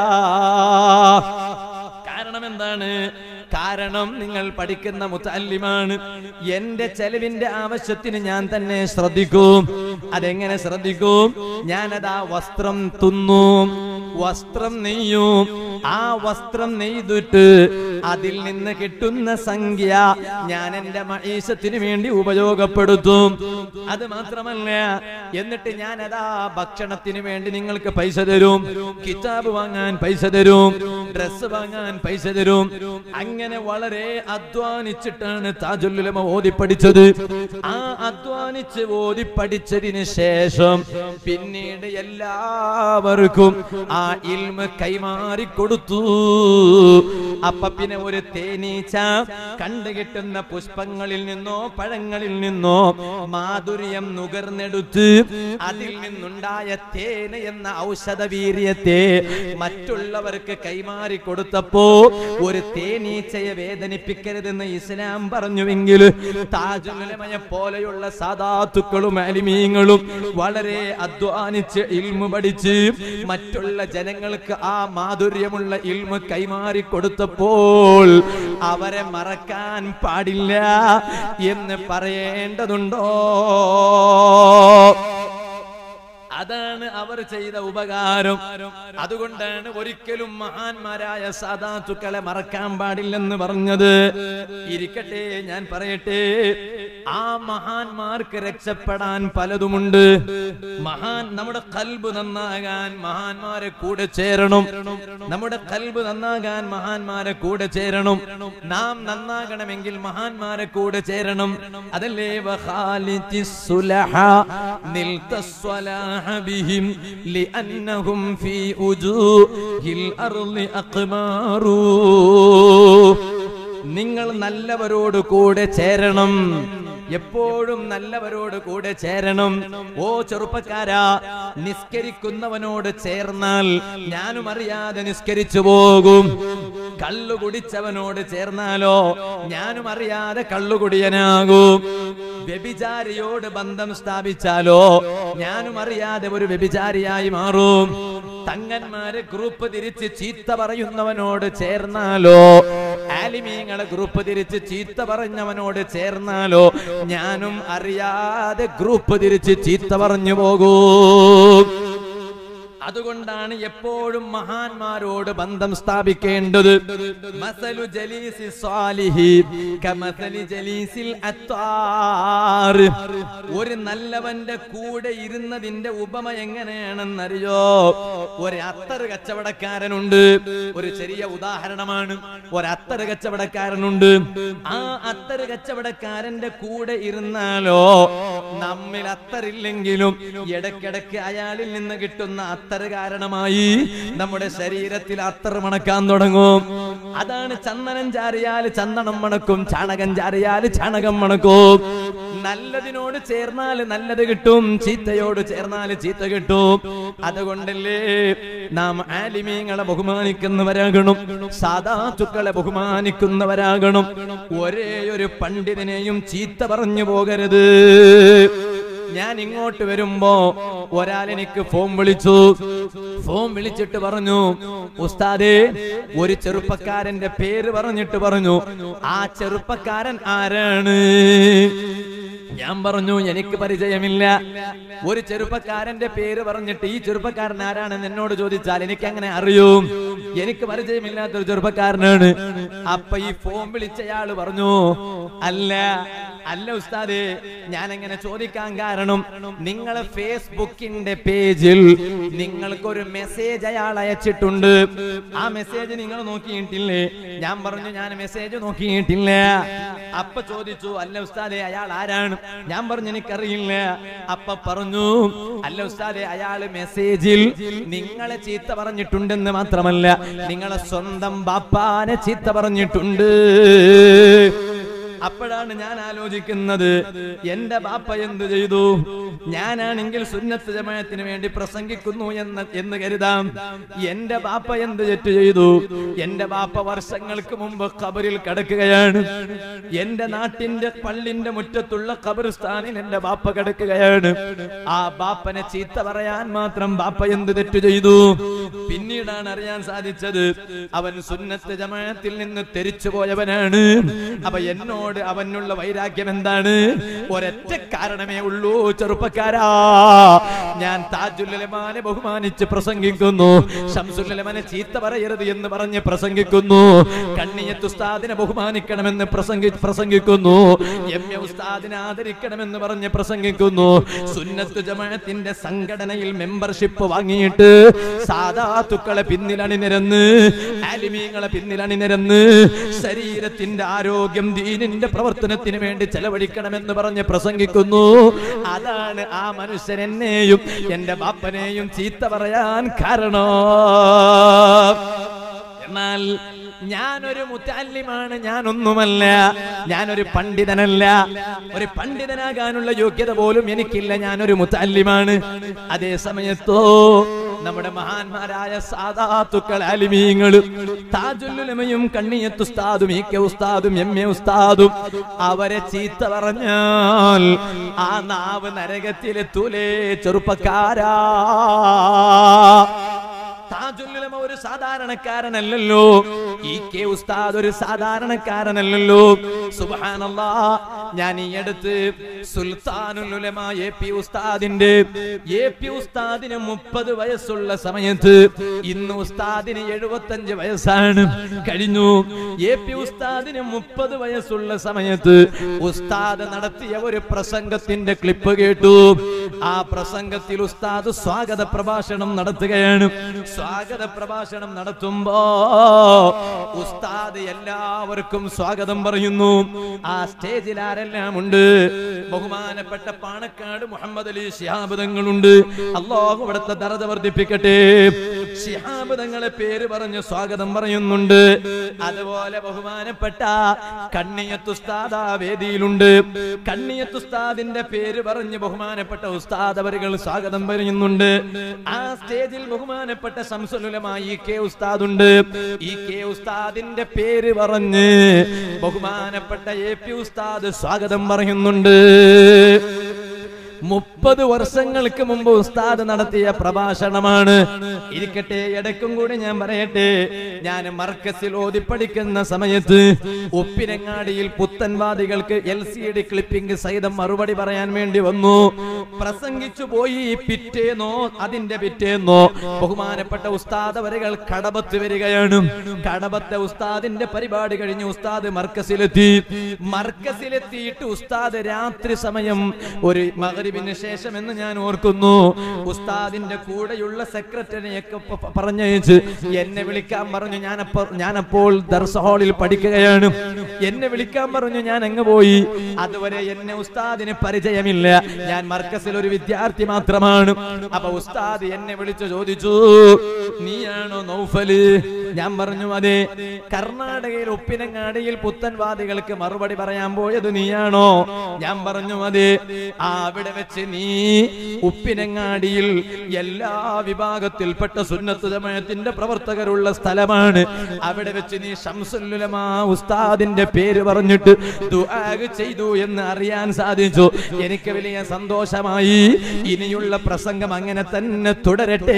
കാരണം എന്താണ് കാരണം നിങ്ങൾ പഠിക്കുന്ന മുത്തല്ലിമാണ് എന്റെ ചെലവിന്റെ ആവശ്യത്തിന് ഞാൻ തന്നെ ശ്രദ്ധിക്കും അതെങ്ങനെ ശ്രദ്ധിക്കും ഞാനതാ വസ്ത്രം തുന്നും വസ്ത്രം നെയ്യും ആ വസ്ത്രം നെയ്തിട്ട് അതിൽ നിന്ന് കിട്ടുന്ന സംഖ്യ ഞാൻ എന്റെ മഹീശത്തിന് വേണ്ടി ഉപയോഗപ്പെടുത്തും അത് മാത്രമല്ല എന്നിട്ട് ഞാനതാ ഭക്ഷണത്തിന് വേണ്ടി നിങ്ങൾക്ക് പൈസ തരും കിതാബ് വാങ്ങാൻ പൈസ തരും ഡ്രസ് വാങ്ങാൻ പൈസ തരും അങ്ങനെ വളരെ അധ്വാനിച്ചിട്ടാണ് താജുല്ലുലമ ഓതി പഠിച്ചത് ആ അധ്വാനിച്ച് ഓതി പഠിച്ചതിന് ശേഷം പിന്നീട് എല്ലാവർക്കും ആ ഇൽമ കൈമാറി കൊടുത്തു അപ്പൊ പിന്നെ ഒരു തേനീച്ച കണ്ടുകിട്ടുന്ന പുഷ്പങ്ങളിൽ നിന്നോ പഴങ്ങളിൽ നിന്നോ മാധുര്യം നുകർന്നെടുത്ത് അതിൽ നിന്നുണ്ടായ തേന് എന്ന ഔഷധ വീര്യത്തെ മറ്റുള്ളവർക്ക് കൈമാറി കൊടുത്തപ്പോ ഒരു തേനീച്ചയെ വേദനിപ്പിക്കരുതെന്ന് ഇസ്ലാം പറഞ്ഞുവെങ്കിൽ താജുലമയെ പോലെയുള്ള സാധാത്തുക്കളും അലിമീങ്ങളും വളരെ അധ്വാനിച്ച് ഇൽമു പഠിച്ച് മറ്റുള്ള ജനങ്ങൾക്ക് ആ മാധുര്യമുള്ള ഇൽമു കൈമാറി കൊടുത്തപ്പോൾ അവരെ മറക്കാൻ പാടില്ല എന്ന് പറയേണ്ടതുണ്ടോ അതാണ് അവർ ചെയ്ത ഉപകാരം അതുകൊണ്ടാണ് ഒരിക്കലും മഹാന്മാരായ സാധാത്തുക്കളെ മറക്കാൻ പാടില്ലെന്ന് പറഞ്ഞത് ഇരിക്കട്ടെ ഞാൻ പറയട്ടെ ആ മഹാന്മാർക്ക് രക്ഷപ്പെടാൻ പലതുമുണ്ട് മഹാൻ നമ്മുടെ കൽബ് നന്നാകാൻ മഹാന്മാരെ കൂടെ ചേരണം നമ്മുടെ കൽബ് നന്നാകാൻ മഹാന്മാരെ കൂടെ ചേരണം നാം നന്നാകണമെങ്കിൽ മഹാന്മാരെ കൂടെ ചേരണം അതല്ലേ വഖാലിത്തിസ് സുലഹ നിൽത്ത സ്വലാഹ بهم لأنهم في وجوه الأرض أقمار നിങ്ങൾ നല്ലവരോട് കൂടെ ചേരണം എപ്പോഴും നല്ലവരോട് കൂടെ ചേരണം ഓ ചെറുപ്പക്കാരാ നിസ്കരിക്കുന്നവനോട് ചേർന്നാൽ ഞാനും അറിയാതെ നിസ്കരിച്ചു പോകും കള്ളു കുടിച്ചവനോട് ചേർന്നാലോ ഞാനും അറിയാതെ കള്ളുകുടിയനാകും വ്യഭിചാരിയോട് ബന്ധം സ്ഥാപിച്ചാലോ ഞാനും അറിയാതെ ഒരു വ്യഭിചാരിയായി മാറും തങ്ങന്മാരെ ഗ്രൂപ്പ് തിരിച്ച് ചീത്ത പറയുന്നവനോട് ചേർന്നാലോ ആലിമീങ്ങളെ ഗ്രൂപ്പ് തിരിച്ച് ചീത്ത പറഞ്ഞവനോട് ചേർന്നാലോ ഞാനും അറിയാതെ ഗ്രൂപ്പ് തിരിച്ച് ചീത്ത പറഞ്ഞു പോകൂ അതുകൊണ്ടാണ് എപ്പോഴും മഹാന്മാരോട് ബന്ധം സ്ഥാപിക്കേണ്ടത് മസലു ജലീസി സ്വാലിഹി കമസലി ജലീസിൽ അത്വാർ ഒരു നല്ലവന്റെ കൂടെ ഇരുന്നതിന്റെ ഉപമ എങ്ങനെയാണെന്നറിയോ ഒരു അത്തറ് കച്ചവടക്കാരനുണ്ട് ഒരു ചെറിയ ഉദാഹരണമാണ് ഒരു അത്തറ് കച്ചവടക്കാരനുണ്ട് ആ അത്തറ് കച്ചവടക്കാരന്റെ കൂടെ ഇരുന്നാലോ നമ്മിൽ അത്തറില്ലെങ്കിലും ഇടയ്ക്കിടയ്ക്ക് അയാളിൽ നിന്ന് കിട്ടുന്ന അത്തറ് കാരണമായി നമ്മുടെ ശരീരത്തിൽ അത്തർ മണക്കാൻ തുടങ്ങും അതാണ് ചന്ദനം ചാരിയാൽ ചന്ദനം മണക്കും ചാണകം ചാരിയാൽ ചാണകം മണക്കും നല്ലതിനോട് ചേർന്നാൽ നല്ലത് കിട്ടും ചീത്തയോട് ചേർന്നാൽ ചീത്ത കിട്ടും അതുകൊണ്ടല്ലേ നാം ആലിമീങ്ങളെ ബഹുമാനിക്കുന്നവരാകണം സാധാത്തുക്കളെ ബഹുമാനിക്കുന്നവരാകണം ഒരേ ഒരു പണ്ഡിതനെയും ചീത്ത പറഞ്ഞു പോകരുത് ഞാൻ ഇങ്ങോട്ട് വരുമ്പോ ഒരാൾ എനിക്ക് ഫോൺ വിളിച്ചു ഫോൺ വിളിച്ചിട്ട് പറഞ്ഞു ഉസ്താദേ ഒരു ചെറുപ്പക്കാരന്റെ പേര് പറഞ്ഞിട്ട് പറഞ്ഞു ആ ചെറുപ്പക്കാരൻ ആരാണ് ഞാൻ പറഞ്ഞു എനിക്ക് പരിചയമില്ല ഒരു ചെറുപ്പക്കാരന്റെ പേര് പറഞ്ഞിട്ട് ഈ ചെറുപ്പക്കാരൻ ആരാണെന്ന് എന്നോട് ചോദിച്ചാൽ എനിക്ക് അങ്ങനെ അറിയും എനിക്ക് പരിചയമില്ലാത്ത ഒരു ചെറുപ്പക്കാരനാണ് അപ്പൊ ഈ ഫോൺ വിളിച്ചയാള് പറഞ്ഞു അല്ല അല്ല ഉസ്താദേ ഞാൻ എങ്ങനെ ചോദിക്കാൻ കാരണം നിങ്ങളെ ഫേസ്ബുക്കിന്റെ പേജിൽ നിങ്ങൾക്കൊരു മെസ്സേജ് അയാൾ അയച്ചിട്ടുണ്ട് ആ മെസ്സേജ് നിങ്ങൾ നോക്കിയിട്ടില്ലേ ഞാൻ പറഞ്ഞു ഞാൻ മെസ്സേജ് നോക്കിയിട്ടില്ല അപ്പൊ ചോദിച്ചു അല്ല ഉസ്താദെ അയാൾ ആരാണ് ഞാൻ പറഞ്ഞു എനിക്കറിയില്ല അപ്പൊ പറഞ്ഞു അല്ല ഉസ്താദെ അയാള് മെസ്സേജിൽ നിങ്ങളെ ചീത്ത പറഞ്ഞിട്ടുണ്ടെന്ന് മാത്രമല്ല നിങ്ങളെ സ്വന്തം ബാപ്പാനെ ചീത്ത പറഞ്ഞിട്ടുണ്ട് അപ്പോഴാണ് ഞാൻ ആലോചിക്കുന്നത് എന്റെ ബാപ്പ എന്ത് ചെയ്തു ഞാനാണെങ്കിൽ സുന്നത്ത് ജമാഅത്തിന് വേണ്ടി പ്രസംഗിക്കുന്നു എന്ന് എന്ന് കരുതാം എന്റെ ബാപ്പ എന്ത് തെറ്റ് ചെയ്തു എന്റെ ബാപ്പ വർഷങ്ങൾക്ക് മുമ്പ് ഖബറിൽ കിടക്കുകയാണ് എന്റെ നാട്ടിന്റെ പള്ളിന്റെ മുറ്റത്തുള്ള ഖബർസ്ഥാനിൽ എന്റെ ബാപ്പ കിടക്കുകയാണ് ആ ബാപ്പനെ ചീത്ത പറയാൻ മാത്രം ബാപ്പ എന്ത് തെറ്റ് ചെയ്തു പിന്നീടാണ് അറിയാൻ സാധിച്ചത് അവൻ സുന്നത്ത് ജമാഅത്തിൽ നിന്ന് തെരിച്ചു പോയവനാണ് അപ്പൊ എന്നോട് അവനുള്ള വൈരാഗ്യം എന്താണ് ഒരൊറ്റ കാരണമേ ഉള്ളൂ ചെറുപ്പക്കാരാ ഞാൻ താജുല്ലമാനെ ബഹുമാനിച്ച് പ്രസംഗിക്കുന്നു ഷംസുല്ലമനെ ചീത്ത പറയരുത് എന്ന് പറഞ്ഞ് പ്രസംഗിക്കുന്നു കണ്ണിയത്ത് ഉസ്താദിനെ ബഹുമാനിക്കണമെന്ന് പ്രസംഗി പ്രസംഗിക്കുന്നു എം എ ഉസ്താദിനെ ആദരിക്കണമെന്ന് പറഞ്ഞ് പ്രസംഗിക്കുന്നു സുന്നത്ത് ജമാഅത്തിന്റെ സംഘടനയിൽ മെമ്പർഷിപ്പ് വാങ്ങിയിട്ട് സാധാത്തുക്കളെ പിന്നിലണിനിരന്ന് ആലിമീങ്ങളെ പിന്നിലണിനിരന്ന് ശരീരത്തിന്റെ ആരോഗ്യം ദീനിന്റെ പ്രവർത്തനത്തിന് വേണ്ടി ചെലവഴിക്കണമെന്ന് പറഞ്ഞ് പ്രസംഗിക്കുന്നു അതാണ് ആ മനുഷ്യൻ എന്നെയും എന്റെ ബാപ്പനെയും ചീത്ത പറയാൻ കാരണം എന്നാൽ ഞാനൊരു മുത്താലിമാണ് ഞാനൊന്നുമല്ല ഞാനൊരു പണ്ഡിതനല്ല ഒരു പണ്ഡിതനാകാനുള്ള യോഗ്യത പോലും എനിക്കില്ല ഞാനൊരു മുത്താലിമാണ് അതേ സമയത്തോ നമ്മുടെ മഹാന്മാരായ സാധാത്തുക്കൾ അലിമീങ്ങളും താജുല്ലുലമയും കണ്ണിയത്തുസ്താദും ഈ കെ ഉസ്താദും എം എ ഉസ്താദും അവരെ ചീത്ത പറഞ്ഞാൽ ആ നാവ് നരകത്തിലെത്തൂലേ ചെറുപ്പക്കാരാ താജുല്ലുലമ ഒരു സാധാരണക്കാരനല്ലല്ലോ ഈ കെ ഉസ്താദ് ഒരു സാധാരണക്കാരനല്ലല്ലോ സുബ്ഹാനല്ലാ ഞാൻ ഈ അടുത്ത് സുൽത്താനുലുലമ എ പി ഉസ്താദിന്റെ എ പി ഉസ്താദിന് മുപ്പത് വയസ്സുള്ള സമയത്ത് ഇന്ന് ഉസ്താദിന് എഴുപത്തഞ്ച് വയസ്സാണ് കഴിഞ്ഞു എ പി ഉസ്താദിന് മുപ്പത് വയസ്സുള്ള സമയത്ത് ഉസ്താദ് നടത്തിയ ഒരു പ്രസംഗത്തിന്റെ ക്ലിപ്പ് കേട്ടു ആ പ്രസംഗത്തിൽ ഉസ്താദ് സ്വാഗത പ്രഭാഷണം നടത്തുകയാണ് സ്വാഗത പ്രഭാഷണം നടത്തുമ്പോ ഉസ്താദ് എല്ലാവർക്കും സ്വാഗതം പറയുന്നു ആ സ്റ്റേജിൽ ആരെല്ലാം ഉണ്ട് ബഹുമാനപ്പെട്ട പാണക്കാട് മുഹമ്മദ് അലി ശിഹാബ് തങ്ങളുണ്ട് അള്ളാഹു ഇവിടുത്തെ ദറജ വർദ്ധിപ്പിക്കട്ടെ ശിഹാബ് തങ്ങളെ പേര് പറഞ്ഞ് സ്വാഗതം പറയുന്നുണ്ട് അതുപോലെ ബഹുമാനപ്പെട്ട കണ്ണിയത്തുസ്താദ് ആ വേദിയിലുണ്ട് കണ്ണിയത്തുസ്താദിന്റെ പേര് പറഞ്ഞ് ബഹുമാനപ്പെട്ട ഉസ്താദ് അവരുകൾ സ്വാഗതം പറയുന്നുണ്ട് ആ സ്റ്റേജിൽ ബഹുമാനപ്പെട്ട ശംസുലുലമായി ഈ കെ ഉസ്താദ് ഉണ്ട് ഈ കെ ഉസ്താദിന്റെ പേര് പറഞ്ഞ് ബഹുമാനപ്പെട്ട എ പി ഉസ്താദ് സ്വാഗതം പറയുന്നുണ്ട് മുപ്പത് വർഷങ്ങൾക്ക് മുമ്പ് ഉസ്താദ് നടത്തിയ പ്രഭാഷണമാണ് ഇരിക്കട്ടെ ഇടയ്ക്കും കൂടി ഞാൻ പറയട്ടെ ഞാൻ മർക്കസിൽ ഓതി പഠിക്കുന്ന സമയത്ത് ഉപ്പിനങ്ങാടിയിൽ പുത്തൻവാദികൾക്ക് എൽ സി ഡി ക്ലിപ്പിംഗ് സഹിതം മറുപടി പറയാൻ വേണ്ടി വന്നു പ്രസംഗിച്ചു പോയി പിറ്റേന്നോ അതിന്റെ പിറ്റേന്നോ ബഹുമാനപ്പെട്ട ഉസ്താദ് വരകൾ കടബത്ത് വരികയാണ് കടബത്തെ ഉസ്താദിന്റെ പരിപാടി കഴിഞ്ഞ് ഉസ്താദ് മർക്കസിലെത്തി മർക്കസിലെത്തിയിട്ട് ഉസ്താദ് രാത്രി സമയം ഒരു മകരിബിന് ശേഷം എന്ന് ഞാൻ ഓർക്കുന്നു ഉസ്താദിന്റെ കൂടെയുള്ള സെക്രട്ടറിയൊക്കെ പ- പ- പറഞ്ഞയച്ച് എന്നെ വിളിക്കാൻ പറഞ്ഞു ഞാനപ്പോ ഞാനപ്പോൾ ദർസ് ഹാളിൽ പഠിക്കുകയാണ് എന്നെ വിളിക്കാൻ പറഞ്ഞു ഞാൻ അങ്ങ് പോയി അതുവരെ എന്നെ ഉസ്താദിന് പരിചയമില്ല ഞാൻ മർക്കസിൽ ഒരു വിദ്യാർത്ഥി മാത്രമാണ് അപ്പൊ ഉസ്താദ് എന്നെ വിളിച്ചു ചോദിച്ചു നീയാണോ നൗഫല് ഞാൻ പറഞ്ഞു അതെ കർണാടകയിൽ ഉപ്പിനങ്ങാടിയിൽ പുത്തൻവാദികൾക്ക് മറുപടി പറയാൻ പോയത് നീയാണോ ഞാൻ പറഞ്ഞു അതെ ആ അവിടെ വെച്ച് നീ ഉപ്പിനങ്ങാടിയിൽ എല്ലാ വിഭാഗത്തിൽപ്പെട്ട സുന്നത്ത് ജമാഅത്തിന്റെ പ്രവർത്തകരുള്ള സ്ഥലമാണ് അവിടെ വെച്ച് നീ ഷംസുല്ലുലമാ ഉസ്താദിന്റെ പേര് പറഞ്ഞിട്ട് ദുആ ചെയ്തു എന്ന് അറിയാൻ സാധിച്ചു എനിക്ക് വലിയ സന്തോഷമായി ഇനിയുള്ള പ്രസംഗം അങ്ങനെ തന്നെ തുടരട്ടെ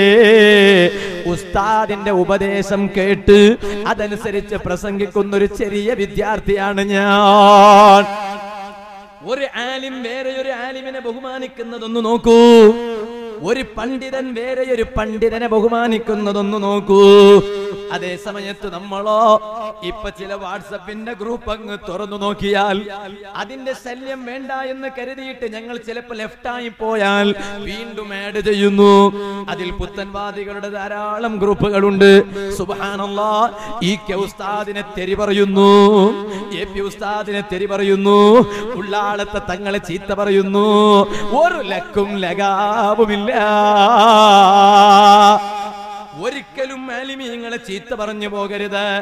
ഉസ്താദിന്റെ ഉപദേശം കേട്ട് അതനുസരിച്ച് പ്രസംഗിക്കുന്ന ഒരു ചെറിയ വിദ്യാർത്ഥിയാണ് ഞാൻ ഒരു ആലിം വേറെ ഒരു ആലിമിനെ ബഹുമാനിക്കുന്നതൊന്ന് നോക്കൂ ഒരു പണ്ഡിതൻ വേറെ ഒരു പണ്ഡിതനെ ബഹുമാനിക്കുന്നതൊന്ന് നോക്കൂ അതേ സമയത്ത് നമ്മളോ ഇപ്പൊ ചില വാട്സപ്പിന്റെ ഗ്രൂപ്പ് അങ്ങ് തുറന്നു നോക്കിയാൽ അതിന്റെ ശല്യം വേണ്ട എന്ന് കരുതിയിട്ട് ഞങ്ങൾ ചിലപ്പോൾ ലെഫ്റ്റ് ആയി പോയാൽ വീണ്ടും ആഡ് ചെയ്യുന്നു അതിൽ പുത്തൻവാദികളുടെ ധാരാളം ഗ്രൂപ്പുകളുണ്ട് സുബാനല്ലാ ഈ കെ ഉസ്താദിനെ തെരി പറയുന്നു എ പി ഉസ്താദിനെ തെരി പറയുന്നു ഉള്ളാളത്തെ തങ്ങളെ ചീത്ത പറയുന്നു ഒരു ലക്കും ലഗാവുമില്ല ഒരിക്കലും ആലിമീങ്ങളെ ചീത്ത പറഞ്ഞു പോകരുത്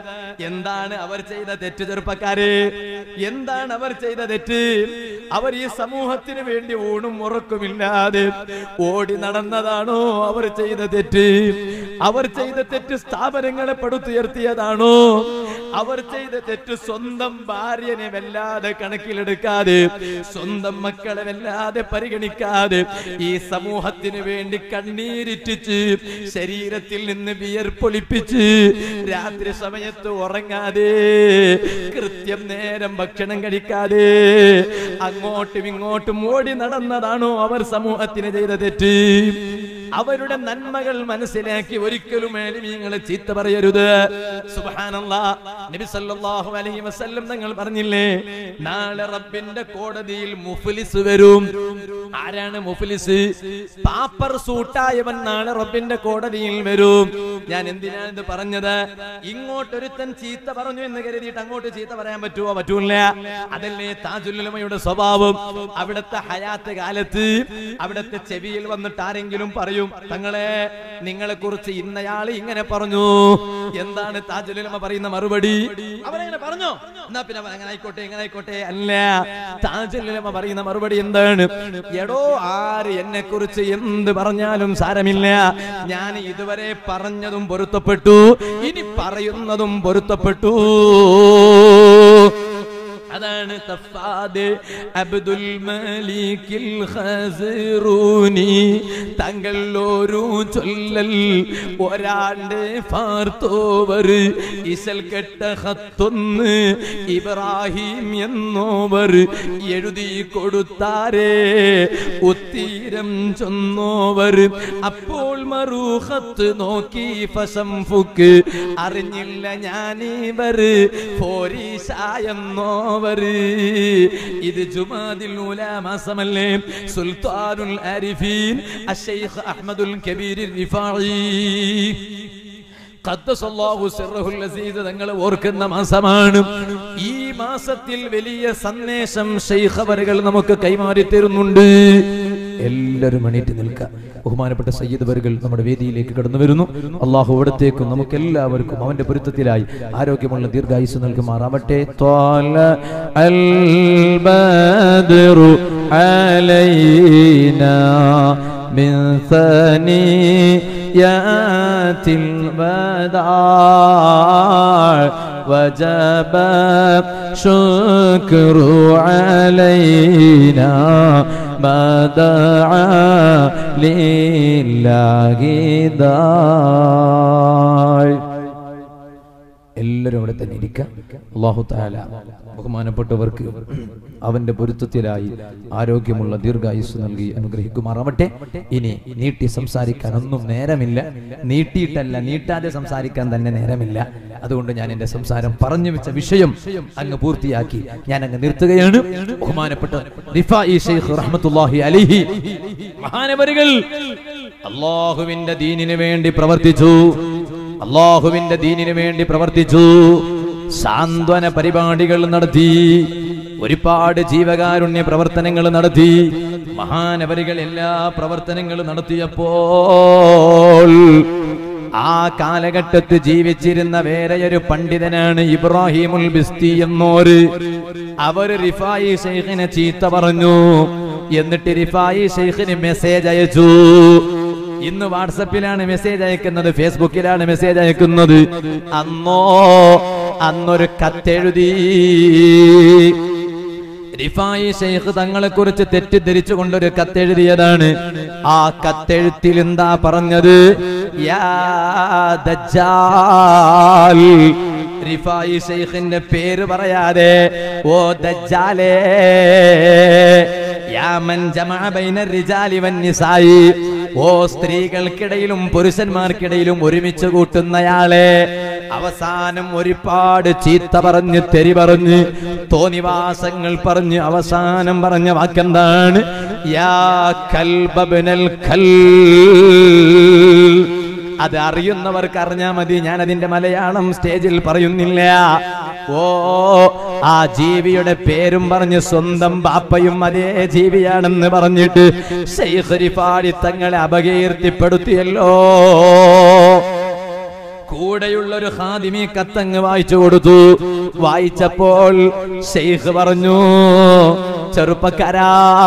എന്താണ് അവർ ചെയ്ത തെറ്റ് ചെറുപ്പക്കാരെ എന്താണ് അവർ ചെയ്ത തെറ്റ് അവർ ഈ സമൂഹത്തിന് വേണ്ടി ഊണും ഉറക്കുമില്ലാതെ ഓടി നടന്നതാണോ അവർ ചെയ്ത തെറ്റ് അവർ ചെയ്ത തെറ്റ് സ്ഥാപനങ്ങളെ പടുത്തുയർത്തിയതാണോ അവർ ചെയ്ത തെറ്റ് സ്വന്തം ഭാര്യനെ വല്ലാതെ കണക്കിലെടുക്കാതെ സ്വന്തം മക്കളെ വല്ലാതെ പരിഗണിക്കാതെ ഈ സമൂഹത്തിന് വേണ്ടി കണ്ണീരിറ്റിച്ച് ശരീരത്തിൽ നിന്ന് വിയർപ്പൊളിപ്പിച്ച് രാത്രി സമയത്ത് ഉറങ്ങാതെ കൃത്യം നേരം ഭക്ഷണം കഴിക്കാതെ അങ്ങോട്ടും ഇങ്ങോട്ടും ഓടി നടന്നതാണോ അവർ സമൂഹത്തിന് ചെയ്ത തെറ്റ് അവരുടെ നന്മകൾ മനസ്സിലാക്കി ഒരിക്കലും ഏലിമീങ്ങളെ ചീത്ത പറയരുത് സുബ്ഹാനല്ലാ നബി സല്ലല്ലാഹു അലൈഹി വസല്ലം തങ്ങൾ പറഞ്ഞില്ലേ നാളെ റബ്ബിന്റെ കോടതിയിൽ മുഫ്ലിസ് വരും ആരാണ് മുഫ്ലിസ് പാപ്പർ സൂട്ടായവൻ നാളെ റബ്ബിന്റെ കോടതിയിൽ വരും ഞാൻ എന്തിനാണ് ഇത് പറഞ്ഞത് ഇങ്ങോട്ടൊരുത്തൻ ചീത്ത പറഞ്ഞു എന്ന് കരുതിയിട്ട് അങ്ങോട്ട് ചീത്ത പറയാൻ പറ്റുമോ പറ്റൂല അതല്ലേ താജുലുലമയുടെ സ്വഭാവം അവിടുത്തെ ഹയാത്ത് കാലത്ത് അവിടുത്തെ ചെവിയിൽ വന്നിട്ട് ആരെങ്കിലും പറയും തങ്ങളെ നിങ്ങളെ കുറിച്ച് ഇന്നയാള് ഇങ്ങനെ പറഞ്ഞു എന്താണ് താജുലുലമ പറയുന്ന മറുപടി അവരങ്ങനെ പറഞ്ഞോ എന്നാ പിന്നെ അവൻ അങ്ങനെ ആയിക്കോട്ടെ ഇങ്ങനെ ആയിക്കോട്ടെ അല്ല താജുലുലമ പറയുന്ന മറുപടി എന്താണ് എടോ ആര് എന്നെ കുറിച്ച് എന്ത് പറഞ്ഞാലും സാരമില്ല ഞാൻ ഇതുവരെ പറഞ്ഞതും പൊരുത്തപ്പെട്ടു ഇനി പറയുന്നതും പൊരുത്തപ്പെട്ടു അതാണ് തഫാദ് അബ്ദുൽ മലിക്കിൽ ഖസറൂനി തങ്ങൾ ഒരു ചൊല്ലൽ ഒരാണ്ട് ഫാർത്തോവർ ഇസൽ കെട്ട ഹത്തൊന്ന് ഇബ്രാഹിം എന്നോവർ എഴുതി കൊടുത്താരേ ഉത്തീരം ചൊന്നോവർ അപ്പോൾ മറൂഹത്ത് നോക്കി ഫസംഫുക്ക് അറിഞ്ഞില്ല ഞാനിവർ ഫോരീസായെന്നോവർ ഇത് ജുമാദിൽ ഊല മാസമല്ലേ സുൽത്താനുൽ ആരിഫീൻ അഷൈഖ് അഹ്മദുൽ കബീർ റിഫായി ഖദ്ദസല്ലാഹു സിർറഹുൽ അസീസ് തങ്ങളെ ഓർക്കുന്ന മാസമാണ് ഈ മാസത്തിൽ വലിയ സന്ദേശം ശൈഖവറുകൾ നമുക്ക് കൈമാറി തരുന്നുണ്ട് എല്ലാവരും എണീറ്റ് നിൽക്കുക ബഹുമാനപ്പെട്ട സയ്യിദ് വറുകൾ നമ്മുടെ വേദിയിലേക്ക് കടന്നു വരുന്നു അള്ളാഹു ഇവിടത്തേക്കും നമുക്ക് എല്ലാവർക്കും അവന്റെ പൊരുത്തത്തിലായി ആരോഗ്യമുള്ള ദീർഘായുസ് നൽകുമാറാവട്ടെ ത്വാല അൽ ബദ്റു അലൈനാ من ثنيات الوداع وجب شكر علينا ما دعا لله داع എല്ലാവരും അവിടെ തന്നെ ഇരിക്കാം അള്ളാഹു താല ബഹുമാനപ്പെട്ടവർക്ക് അവന്റെ പൊരുത്തത്തിലായി ആരോഗ്യമുള്ള ദീർഘായുസ് നൽകി അനുഗ്രഹിക്കുമാറാവട്ടെ ഇനി നീട്ടി സംസാരിക്കാൻ ഒന്നും നേരമില്ല നീട്ടിയിട്ടല്ല നീട്ടാതെ സംസാരിക്കാൻ തന്നെ നേരമില്ല അതുകൊണ്ട് ഞാൻ എന്റെ സംസാരം പറഞ്ഞു വെച്ച വിഷയം അങ്ങ് പൂർത്തിയാക്കി ഞാൻ അങ്ങ് നിർത്തുകയാണ് ബഹുമാനപ്പെട്ട റിഫായി ഷെയ്ഖ് റഹ്മത്തുള്ളാഹി അലിഹി മഹാനവരുകൾ അള്ളാഹുവിന്റെ ദീനിന് വേണ്ടി പ്രവർത്തിച്ചു അള്ളാഹുവിന്റെ ദീനിന് വേണ്ടി പ്രവർത്തിച്ചു സാന്ത്വന പരിപാടികൾ നടത്തി ഒരുപാട് ജീവകാരുണ്യ പ്രവർത്തനങ്ങൾ നടത്തി മഹാനവരികൾ എല്ലാ പ്രവർത്തനങ്ങളും നടത്തിയപ്പോൾ ആ കാലഘട്ടത്ത് ജീവിച്ചിരുന്ന വേറെയൊരു പണ്ഡിതനാണ് ഇബ്രാഹിമുൽ ബിസ്തി എന്നോര് അവര് റിഫായി ഷെയ്ഖിനെ ചീത്ത പറഞ്ഞു എന്നിട്ട് റിഫായി ഷെയ്ഖിന് മെസ്സേജ് അയച്ചു ഇന്ന് വാട്സപ്പിലാണ് മെസ്സേജ് അയക്കുന്നത് ഫേസ്ബുക്കിലാണ് മെസ്സേജ് അയക്കുന്നത് അന്നോ അന്നൊരു കത്തെഴുതി റിഫായി ഷെയ്ഖ് തങ്ങളെ കുറിച്ച് തെറ്റിദ്ധരിച്ചു കൊണ്ടൊരു കത്തെഴുതിയതാണ് ആ കത്തെഴുത്തിൽ എന്താ പറഞ്ഞത് യാ ദജ്ജാൽ റിഫായി ഷെയ്ഖിന്റെ പേര് പറയാതെ ഓ ദജ്ജാലേ യാ മൻ ജമഅ ബൈന റിജാലി വന്നിസായി ഓ സ്ത്രീകൾക്കിടയിലും പുരുഷന്മാർക്കിടയിലും ഒരുമിച്ച് കൂട്ടുന്നയാളെ അവസാനം ഒരുപാട് ചീത്ത പറഞ്ഞ് തെരി പറഞ്ഞ് തോന്നിവാസങ്ങൾ പറഞ്ഞ് അവസാനം പറഞ്ഞ വാക്കെന്താണ് യാ കൽബബ്നൽ കൽ അത് അറിയുന്നവർക്ക് അറിഞ്ഞാ മതി ഞാൻ അതിന്റെ മലയാളം സ്റ്റേജിൽ പറയുന്നില്ല ഓ ആ ജീവിയുടെ പേരും പറഞ്ഞ് സ്വന്തം ബാപ്പയും അതേ ജീവിയാണെന്ന് പറഞ്ഞിട്ട് ശൈഖരിപ്പാടി തങ്ങളെ അപകീർത്തിപ്പെടുത്തിയല്ലോ കൂടെയുള്ള ഒരു ഹാദിമി കത്തങ്ങ് വായിച്ചു കൊടുത്തു വായിച്ചപ്പോൾ ഷെയ്ഖ് പറഞ്ഞു ചെറുപ്പക്കാരാ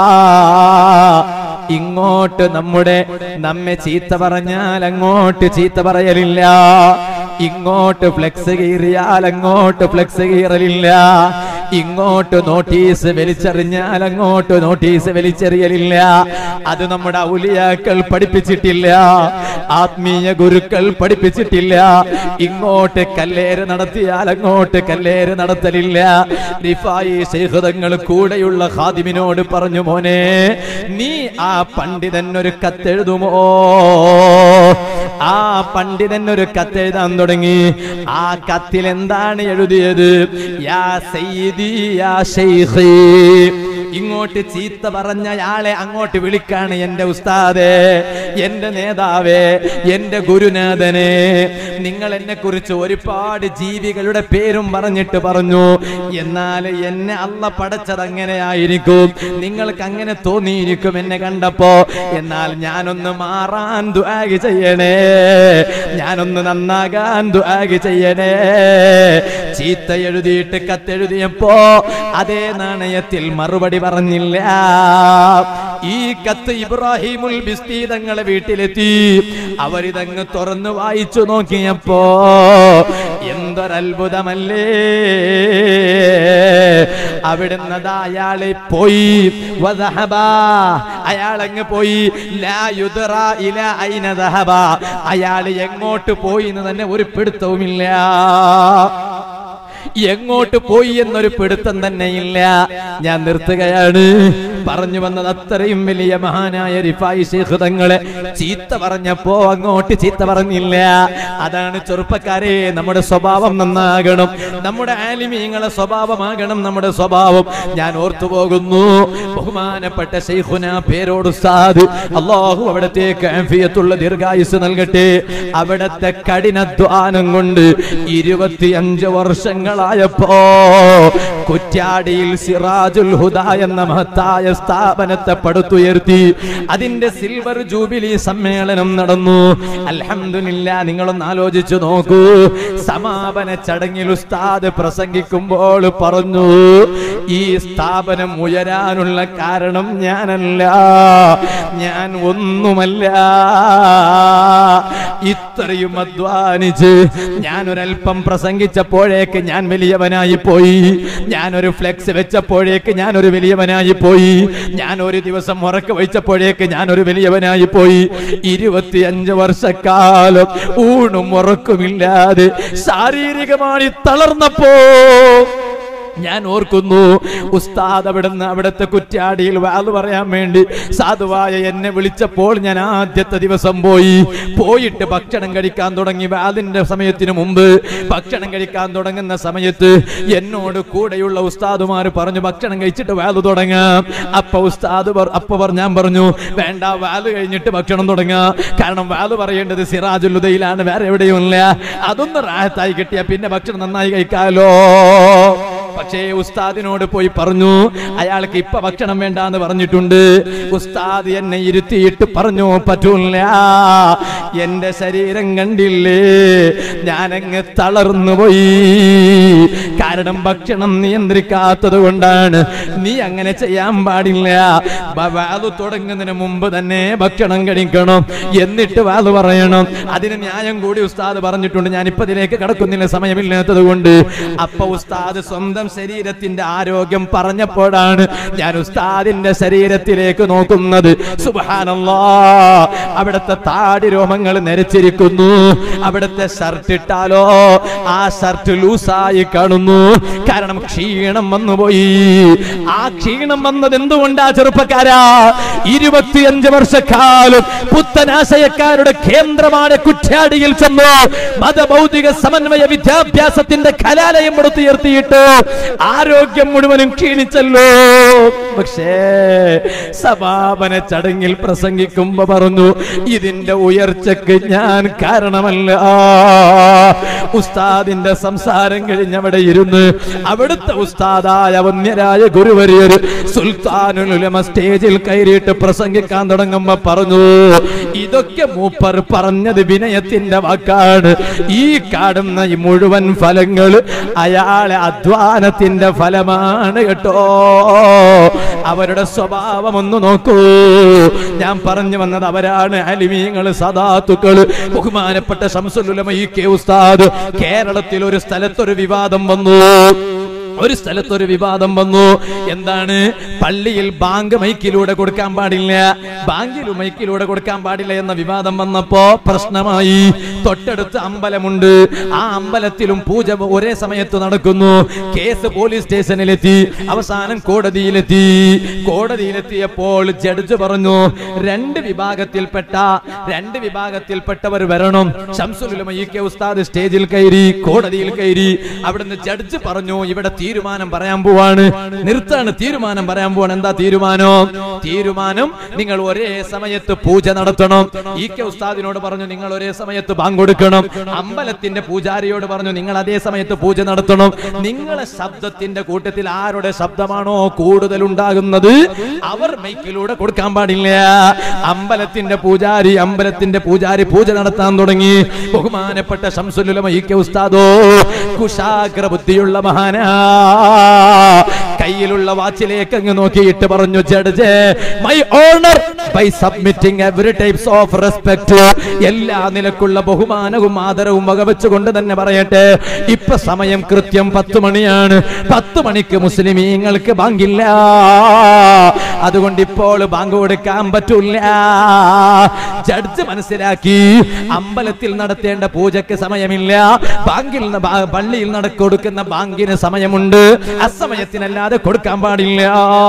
ഇങ്ങോട്ട് നമ്മുടെ നമ്മെ ചീത്ത പറഞ്ഞാൽ അങ്ങോട്ട് ചീത്ത പറയലില്ല ഇങ്ങോട്ട് ഫ്ലെക്സ് കീറിയാൽ അങ്ങോട്ട് ഫ്ലെക്സ് കീറലില്ല ഇങ്ങോട്ട് നോട്ടീസ് വലിച്ചെറിഞ്ഞാൽ അങ്ങോട്ട് നോട്ടീസ് വലിച്ചെറിയലില്ല അത് നമ്മുടെ ഔലിയാക്കൾ പഠിപ്പിച്ചിട്ടില്ല ആത്മീയ ഗുരുക്കൾ പഠിപ്പിച്ചിട്ടില്ല ഇങ്ങോട്ട് കല്ലേര് നടത്തിയാൽ അങ്ങോട്ട് കല്ലേര് നടത്തലില്ല റിഫായി ശൈഹതങ്ങൾ കൂടെയുള്ള ഖാദിമിനോട് പറഞ്ഞു മോനെ നീ ആ പണ്ഡിതൻ ഒരു കത്തെഴുതുമോ ആ പണ്ഡിതൻ ഒരു കത്തെഴുതാൻ തുടങ്ങി ആ കത്തിൽ എന്താണ് എഴുതിയത് യാ സയ്യിദി യാ ശൈഖി ഇങ്ങോട്ട് ചീത്ത പറഞ്ഞയാളെ അങ്ങോട്ട് വിളിക്കാണ് എന്റെ ഉസ്താദേ എന്റെ നേതാവേ എന്റെ ഗുരുനാഥനെ നിങ്ങൾ എന്നെ കുറിച്ച് ഒരുപാട് ജീവികളുടെ പേരും പറഞ്ഞിട്ട് പറഞ്ഞു എന്നാൽ എന്നെ അല്ല പടച്ചത് അങ്ങനെയായിരിക്കും നിങ്ങൾക്ക് അങ്ങനെ തോന്നിയിരിക്കും എന്നെ കണ്ടപ്പോ എന്നാൽ ഞാനൊന്ന് മാറാൻ ദുആഗ് ചെയ്യണേ ഞാനൊന്ന് നന്നാകാൻ ദുആഗ് ചെയ്യണേ ചീത്ത എഴുതിയിട്ട് കത്തെഴുതിയപ്പോ അതേ നാണയത്തിൽ മറുപടി പറഞ്ഞില്ല ഈ കത്ത് ഇബ്രാഹിമുൽ ബിസ്തി തങ്ങളെ വീട്ടിലെത്തി അവരിതങ്ങ് തുറന്നു വായിച്ചു നോക്കിയപ്പോ എന്തൊരത്ഭുതമല്ലേ അവിടുന്ന് ദാ അയാളെ പോയി വദഹബാ. അയാളങ്ങ് പോയി ലാ യുദ്റാ ഇലാ ഐന ദഹബ. അയാൾ എങ്ങോട്ട് പോയി എന്ന് തന്നെ ഒരു പിടുത്തവുമില്ല എങ്ങോട്ട് പോയി എന്നൊരു പിടുത്തം തന്നെയില്ല ഞാൻ നിർത്തുകയാണ് പറഞ്ഞു വന്നത് അത്രയും വലിയ മഹാനായ റിഫായി ശേഖ് തങ്ങളെ ചീത്ത പറഞ്ഞപ്പോ അങ്ങോട്ട് ചീത്ത പറഞ്ഞില്ല അതാണ് ചെറുപ്പക്കാരെ നമ്മുടെ സ്വഭാവം നന്നാകണം നമ്മുടെ ആലിമീങ്ങളെ സ്വഭാവമാകണം നമ്മുടെ സ്വഭാവം ഞാൻ ഓർത്തു പോകുന്നു ബഹുമാനപ്പെട്ട ശൈഖുന പേരോട് ഉസ്താദ് അള്ളാഹു അവിടത്തേക്ക് ആഫിയത്തുള്ള ദീർഘായുസ് നൽകട്ടെ അവിടത്തെ കഠിനധ്വാനം കൊണ്ട് ഇരുപത്തിയഞ്ച് വർഷങ്ങളായപ്പോ കുറ്റ്യാടിയിൽ സിറാജുൽ ഹുദ എന്ന മഹത്തായ സ്ഥാപനത്തെ പടുത്തുയർത്തി അതിന്റെ സിൽവർ ജൂബിലി സമ്മേളനം നടന്നു അൽഹംദുലില്ല നിങ്ങളൊന്ന് ആലോചിച്ചു നോക്കൂ സമാപന ചടങ്ങിൽ ഉസ്താദ് പ്രസംഗിക്കുമ്പോൾ പറഞ്ഞു ഈ സ്ഥാപനം ഉയരാനുള്ള കാരണം ഞാനല്ല ഞാൻ ഒന്നുമല്ല ഇത്രയും അധ്വാനിച്ച് ഞാനൊരൽപ്പം പ്രസംഗിച്ചപ്പോഴേക്ക് ഞാൻ വലിയവനായി പോയി ഞാനൊരു ഫ്ലെക്സ് വെച്ചപ്പോഴേക്ക് ഞാനൊരു വലിയവനായി പോയി ഞാൻ ഒരു ദിവസം ഉറക്ക വെച്ചപ്പോഴേക്ക് ഞാനൊരു വലിയവനായി പോയി ഇരുപത്തിയഞ്ച് വർഷക്കാലം ഊണും ഉറക്കുമില്ലാതെ ശാരീരികമായി തളർന്നപ്പോ ഞാൻ ഓർക്കുന്നു ഉസ്താദ് അവിടുന്ന് അവിടുത്തെ കുറ്റ്യാടിയിൽ വാത് പറയാൻ വേണ്ടി സാധുവായ എന്നെ വിളിച്ചപ്പോൾ ഞാൻ ആദ്യത്തെ ദിവസം പോയി പോയിട്ട് ഭക്ഷണം കഴിക്കാൻ തുടങ്ങി വാതിന്റെ സമയത്തിന് മുമ്പ് ഭക്ഷണം കഴിക്കാൻ തുടങ്ങുന്ന സമയത്ത് എന്നോട് കൂടെയുള്ള ഉസ്താദുമാർ പറഞ്ഞു ഭക്ഷണം കഴിച്ചിട്ട് വാത് തുടങ്ങാം അപ്പൊ ഉസ്താദ് പറ- അപ്പൊ പറ- ഞാൻ പറഞ്ഞു വേണ്ട വാത് കഴിഞ്ഞിട്ട് ഭക്ഷണം തുടങ്ങാം കാരണം വാത് പറയേണ്ടത് സിറാജുല്ലുദയിലാണ് വേറെ എവിടെയും ഇല്ല അതൊന്ന് റാഹത്തായി കിട്ടിയ പിന്നെ ഭക്ഷണം നന്നായി കഴിക്കാലോ പക്ഷേ ഉസ്താദിനോട് പോയി പറഞ്ഞു അയാൾക്ക് ഇപ്പൊ ഭക്ഷണം വേണ്ട എന്ന് പറഞ്ഞിട്ടുണ്ട് ഉസ്താദ് എന്നെ ഇരുത്തിയിട്ട് പറഞ്ഞു പറ്റൂല എന്റെ ശരീരം കണ്ടില്ലേ ഞാനങ്ങ് തളർന്നു പോയി കാരണം ഭക്ഷണം നിയന്ത്രിക്കാത്തത് കൊണ്ടാണ് നീ അങ്ങനെ ചെയ്യാൻ പാടില്ല ബ- വാത് തുടങ്ങുന്നതിന് മുമ്പ് തന്നെ ഭക്ഷണം കഴിക്കണം എന്നിട്ട് വാത് പറയണം അതിന് ന്യായം കൂടി ഉസ്താദ് പറഞ്ഞിട്ടുണ്ട് ഞാൻ ഇപ്പൊ ഇതിലേക്ക് കടക്കുന്നില്ല സമയമില്ലാത്തത് കൊണ്ട് അപ്പൊ ഉസ്താദ് സ്വന്തം ശരീരത്തിന്റെ ആരോഗ്യം പറഞ്ഞപ്പോഴാണ് ഞാൻ ഉസ്താദിന്റെ ശരീരത്തിലേക്ക് നോക്കുന്നത് സുബാനല്ലാ അവിടുത്തെ താടി രോമങ്ങൾ നരച്ചിരിക്കുന്നു അവിടുത്തെ ഷർട്ട് ഇട്ടാലോ ആ ഷർട്ട് ലൂസായി കാണുന്നു കാരണം ക്ഷീണം വന്നുപോയി ആ ക്ഷീണം വന്നത് എന്തുകൊണ്ടാ ചെറുപ്പക്കാരാ ഇരുപത്തിയഞ്ച് വർഷക്കാലം പുത്തനാശയക്കാരുടെ കേന്ദ്രമാണ് കുറ്റ്യാടിയിൽ ചെന്നു മതഭൗതിക സമന്വയ വിദ്യാഭ്യാസത്തിന്റെ കലാലയം പടുത്തുയർത്തിയിട്ട് ആരോഗ്യം മുഴുവനും ക്ഷീണിച്ചല്ലോ പക്ഷേ സമാപന ചടങ്ങിൽ പ്രസംഗിക്കുമ്പോ പറഞ്ഞു ഇതിന്റെ ഉയർച്ചക്ക് ഞാൻ കാരണമല്ല ഉസ്താദിന്റെ സംസാരം കഴിഞ്ഞവിടെ ഇരുന്ന് അവിടുത്തെ ഉസ്താദായ വന്യരായ ഗുരുവരിയർ സുൽത്താനുലുലമ സ്റ്റേജിൽ കയറിയിട്ട് പ്രസംഗിക്കാൻ തുടങ്ങുമ്പോ പറഞ്ഞു ഇതൊക്കെ മൂപ്പർ പറഞ്ഞത് വിനയത്തിന്റെ വാക്കാണ് ഈ കാണുന്ന ഈ മുഴുവൻ ഫലങ്ങൾ അയാളെ അധ്വാനത്തിന്റെ ഫലമാണ് കേട്ടോ അവരുടെ സ്വഭാവം ഒന്ന് നോക്കൂ ഞാൻ പറഞ്ഞു വന്നത് അവരാണ് അലിമീങ്ങൾ സദാത്തുക്കൾ ബഹുമാനപ്പെട്ട ശംസുലുലമ ഈ കെ ഉസ്താദ് കേരളത്തിൽ ഒരു സ്ഥലത്തൊരു വിവാദം വന്നു ഒരു സ്ഥലത്തൊരു വിവാദം വന്നു എന്താണ് പള്ളിയിൽ ബാങ്ക് മൈക്കിലൂടെ കൊടുക്കാൻ പാടില്ല ബാങ്കിൽ മൈക്കിലൂടെ കൊടുക്കാൻ പാടില്ല എന്ന വിവാദം വന്നപ്പോ പ്രശ്നമായി തൊട്ടടുത്ത് അമ്പലമുണ്ട് ആ അമ്പലത്തിലും പൂജ ഒരേ സമയത്ത് നടക്കുന്നു കേസ് പോലീസ് സ്റ്റേഷനിലെത്തി അവസാനം കോടതിയിലെത്തി കോടതിയിലെത്തിയപ്പോൾ ജഡ്ജ് പറഞ്ഞു രണ്ട് വിഭാഗത്തിൽപ്പെട്ട രണ്ട് വിഭാഗത്തിൽപ്പെട്ടവർ വരണം ഷംസുലുലമ ഇ കെ ഉസ്താദ് സ്റ്റേജിൽ കയറി കോടതിയിൽ കയറി അവിടുന്ന് ജഡ്ജ് പറഞ്ഞു ഇവിടെ തീരുമാനം പറയാൻ പോവാണ് നിർത്താണ് തീരുമാനം പറയാൻ പോവാണ് എന്താ തീരുമാനം തീരുമാനം നിങ്ങൾ ഒരേ സമയത്ത് പൂജ നടത്തണം ഇ കെ ഉസ്താദിനോട് പറഞ്ഞു നിങ്ങൾ ഒരേ സമയത്ത് ബാങ്ക് കൊടുക്കണം അമ്പലത്തിന്റെ പൂജാരിയോട് പറഞ്ഞു നിങ്ങൾ അതേ സമയത്ത് പൂജ നടത്തണം നിങ്ങളെ ശബ്ദത്തിന്റെ കൂട്ടത്തിൽ ആരുടെ ശബ്ദമാണോ കൂടുതൽ ഉണ്ടാകുന്നത് അവർ മൈക്കിലൂടെ കൊടുക്കാൻ പാടില്ല അമ്പലത്തിന്റെ പൂജാരി അമ്പലത്തിന്റെ പൂജാരി പൂജ നടത്താൻ തുടങ്ങി ബഹുമാനപ്പെട്ട ശംസുലുലമ ഇ കെ ഉസ്താദോ കുശാഗ്ര ബുദ്ധിയുള്ള മഹാനാ കയ്യിലുള്ള വാച്ചിലേക്ക് അങ്ങ് നോക്കിയിട്ട് പറഞ്ഞു judge my honour by submitting every types of respect എല്ലാ നിലക്കുള്ള ബഹുമാനവും ആദരവും വകവെച്ചുകൊണ്ട് തന്നെ പറയട്ടെ ഇപ്പൊ സമയം കൃത്യം പത്ത് മണിയാണ് പത്ത് മണിക്ക് മുസ്ലിമീങ്ങൾക്ക് ബാങ്കില്ല അതുകൊണ്ട് ഇപ്പോൾ ബാങ്ക് കൊടുക്കാൻ പറ്റൂല ജഡ്ജ് മനസ്സിലാക്കി അമ്പലത്തിൽ നടത്തേണ്ട പൂജയ്ക്ക് സമയമില്ല ബാങ്കിൽ ന- ബാ- പള്ളിയിൽ നട കൊടുക്കുന്ന ബാങ്കിന് സമയമുണ്ട് അസമയത്തിനല്ലാതെ കൊടുക്കാൻ പാടില്ല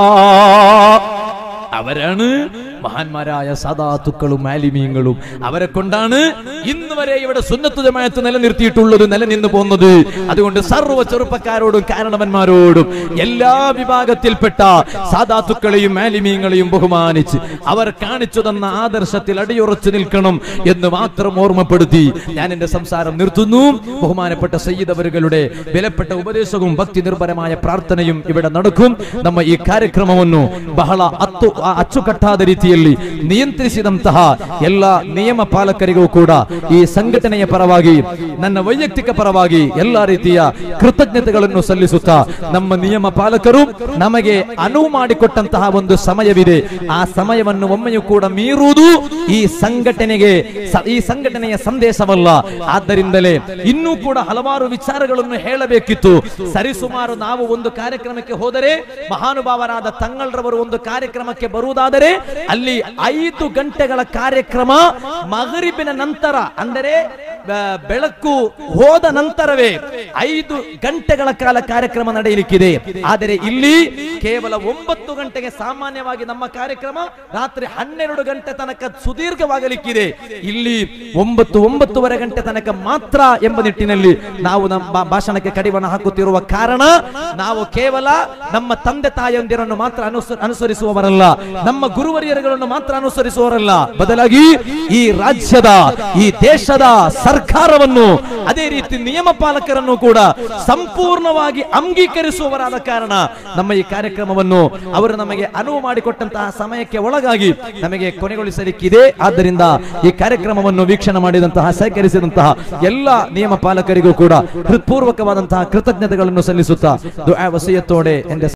അവരാണ് മഹാന്മാരായ സദാത്തുക്കളും മാലിമീങ്ങളും അവരെ കൊണ്ടാണ് ഇന്ന് വരെ ഇവിടെ സുന്നത്തു ജമാഅത്ത് നിലനിർത്തിയിട്ടുള്ളത് നിലനിന്ന് പോകുന്നത് അതുകൊണ്ട് സർവ്വ ചെറുപ്പക്കാരോടും കാരണവന്മാരോടും എല്ലാ വിഭാഗത്തിൽപ്പെട്ട സാദാത്തുക്കളെയും മാലിമീങ്ങളെയും ബഹുമാനിച്ച് അവർ കാണിച്ചു തന്ന ആദർശത്തിൽ അടിയുറച്ചു നിൽക്കണം എന്ന് മാത്രം ഓർമ്മപ്പെടുത്തി ഞാൻ എന്റെ സംസാരം നിർത്തുന്നു ബഹുമാനപ്പെട്ട സയ്യിദ് അവരുകളുടെ വിലപ്പെട്ട ഉപദേശവും ಭಕ್ತಿ ನಿರ್ಭರമായ ಪ್ರಾರ್ಥನೆയും ഇവിടെ നടക്കും ನಮ್ಮ ಈ ಕಾರ್ಯಕ್ರಮವನ್ನು ಬಹಳ ಅತ್ತು ಆ ಅಚ್ಚುಕಟ್ಟಾದ ರೀತಿಯಲ್ಲಿ ನಿಯಂತ್ರಿಸಿದಂತಹ ಎಲ್ಲ ನಿಯಮ ಪಾಲಕರಿಗೂ ಕೂಡ ಈ ಸಂಘಟನೆಯ ಪರವಾಗಿ ನನ್ನ ವೈಯಕ್ತಿಕ ಪರವಾಗಿ ಎಲ್ಲಾ ರೀತಿಯ ಕೃತಜ್ಞತೆಗಳನ್ನು ಸಲ್ಲಿಸುತ್ತಾ ನಮ್ಮ ನಿಯಮ ಪಾಲಕರು ನಮಗೆ ಅನುವು ಮಾಡಿಕೊಟ್ಟಂತಹ ಒಂದು ಸಮಯವಿದೆ ಆ ಸಮಯವನ್ನು ಒಮ್ಮೆಯೂ ಕೂಡ ಮೀರುವುದು ಈ ಸಂಘಟನೆಗೆ ಸ- ಈ ಸಂಘಟನೆಯ ಸಂದೇಶವಲ್ಲ ಆದ್ದರಿಂದಲೇ ಇನ್ನೂ ಕೂಡ ಹಲವಾರು ವಿಚಾರಗಳನ್ನು ಹೇಳಬೇಕಿತ್ತು ಸರಿಸುಮಾರು ನಾವು ಒಂದು ಕಾರ್ಯಕ್ರಮಕ್ಕೆ ಹೋದರೆ ಮಹಾನುಭಾವರಾದ ತಂಗಳ್ರವರು ಒಂದು ಕಾರ್ಯಕ್ರಮಕ್ಕೆ ಬರುವುದಾದರೆ ಅಲ್ಲಿ ಐದು ಗಂಟೆಗಳ ಕಾರ್ಯಕ್ರಮ ಮಗರಿಬಿನ ನಂತರ ಅಂದರೆ ಆ, ಬೆಳಕು ಹೋದ ನಂತರವೇ ಐದು ಗಂಟೆಗಳ ಕಾಲ ಕಾರ್ಯಕ್ರಮ ನಡೆಯಲಿಕ್ಕಿದೆ ಆದರೆ ಇಲ್ಲಿ ಕೇವಲ ಒಂಬತ್ತು ಗಂಟೆಗೆ ಸಾಮಾನ್ಯವಾಗಿ ನಮ್ಮ ಕಾರ್ಯಕ್ರಮ ರಾತ್ರಿ ಹನ್ನೆರಡು ಗಂಟೆ ತನಕ ಸುದೀರ್ಘವಾಗಲಿಕ್ಕಿದೆ ಇಲ್ಲಿ ಒಂಬತ್ತು ಒಂಬತ್ತುವರೆ ಗಂಟೆ ತನಕ ಮಾತ್ರ ಎಂಬ ನಿಟ್ಟಿನಲ್ಲಿ ನಾವು ನಮ್ಮ ಭಾ- ಭಾಷಣಕ್ಕೆ ಕಡಿವಾಣ ಹಾಕುತ್ತಿರುವ ಕಾರಣ ನಾವು ಕೇವಲ ನಮ್ಮ ತಂದೆ ತಾಯಂದಿರನ್ನು ಮಾತ್ರ ಅನುಸ- ಅನುಸರಿಸುವವರಲ್ಲ ನಮ್ಮ ಗುರುವರಿಯರುಗಳನ್ನು ಮಾತ್ರ ಅನುಸರಿಸುವವರಲ್ಲ ಬದಲಾಗಿ ಈ ರಾಜ್ಯದ ಈ ದೇಶದ ಸರ್ಕಾರವನ್ನು ಅದೇ ರೀತಿ ನಿಯಮ ಪಾಲಕರನ್ನು ಕೂಡ ಸಂಪೂರ್ಣವಾಗಿ ಅಂಗೀಕರಿಸುವವರಾದ ಕಾರಣ ನಮ್ಮ ಈ ಕಾರ್ಯಕ್ರಮವನ್ನು ಅವರು ನಮಗೆ ಅನುವು ಮಾಡಿಕೊಟ್ಟಂತಹ ಸಮಯಕ್ಕೆ ಒಳಗಾಗಿ ನಮಗೆ ಕೊನೆಗೊಳಿಸಲಿಕ್ಕಿದೆ ಆದ್ದರಿಂದ ಈ ಕಾರ್ಯಕ್ರಮವನ್ನು ವೀಕ್ಷಣೆ ಮಾಡಿದಂತಹ ಸಹಕರಿಸಿದಂತಹ ಎಲ್ಲ ನಿಯಮ ಪಾಲಕರಿಗೂ ಕೂಡ ಹೃತ್ಪೂರ್ವಕವಾದಂತಹ ಕೃತಜ್ಞತೆಗಳನ್ನು ಸಲ್ಲಿಸುತ್ತಾ ದುಆ ವಸಿಯತ್ತೋಡೆ ಎಂದ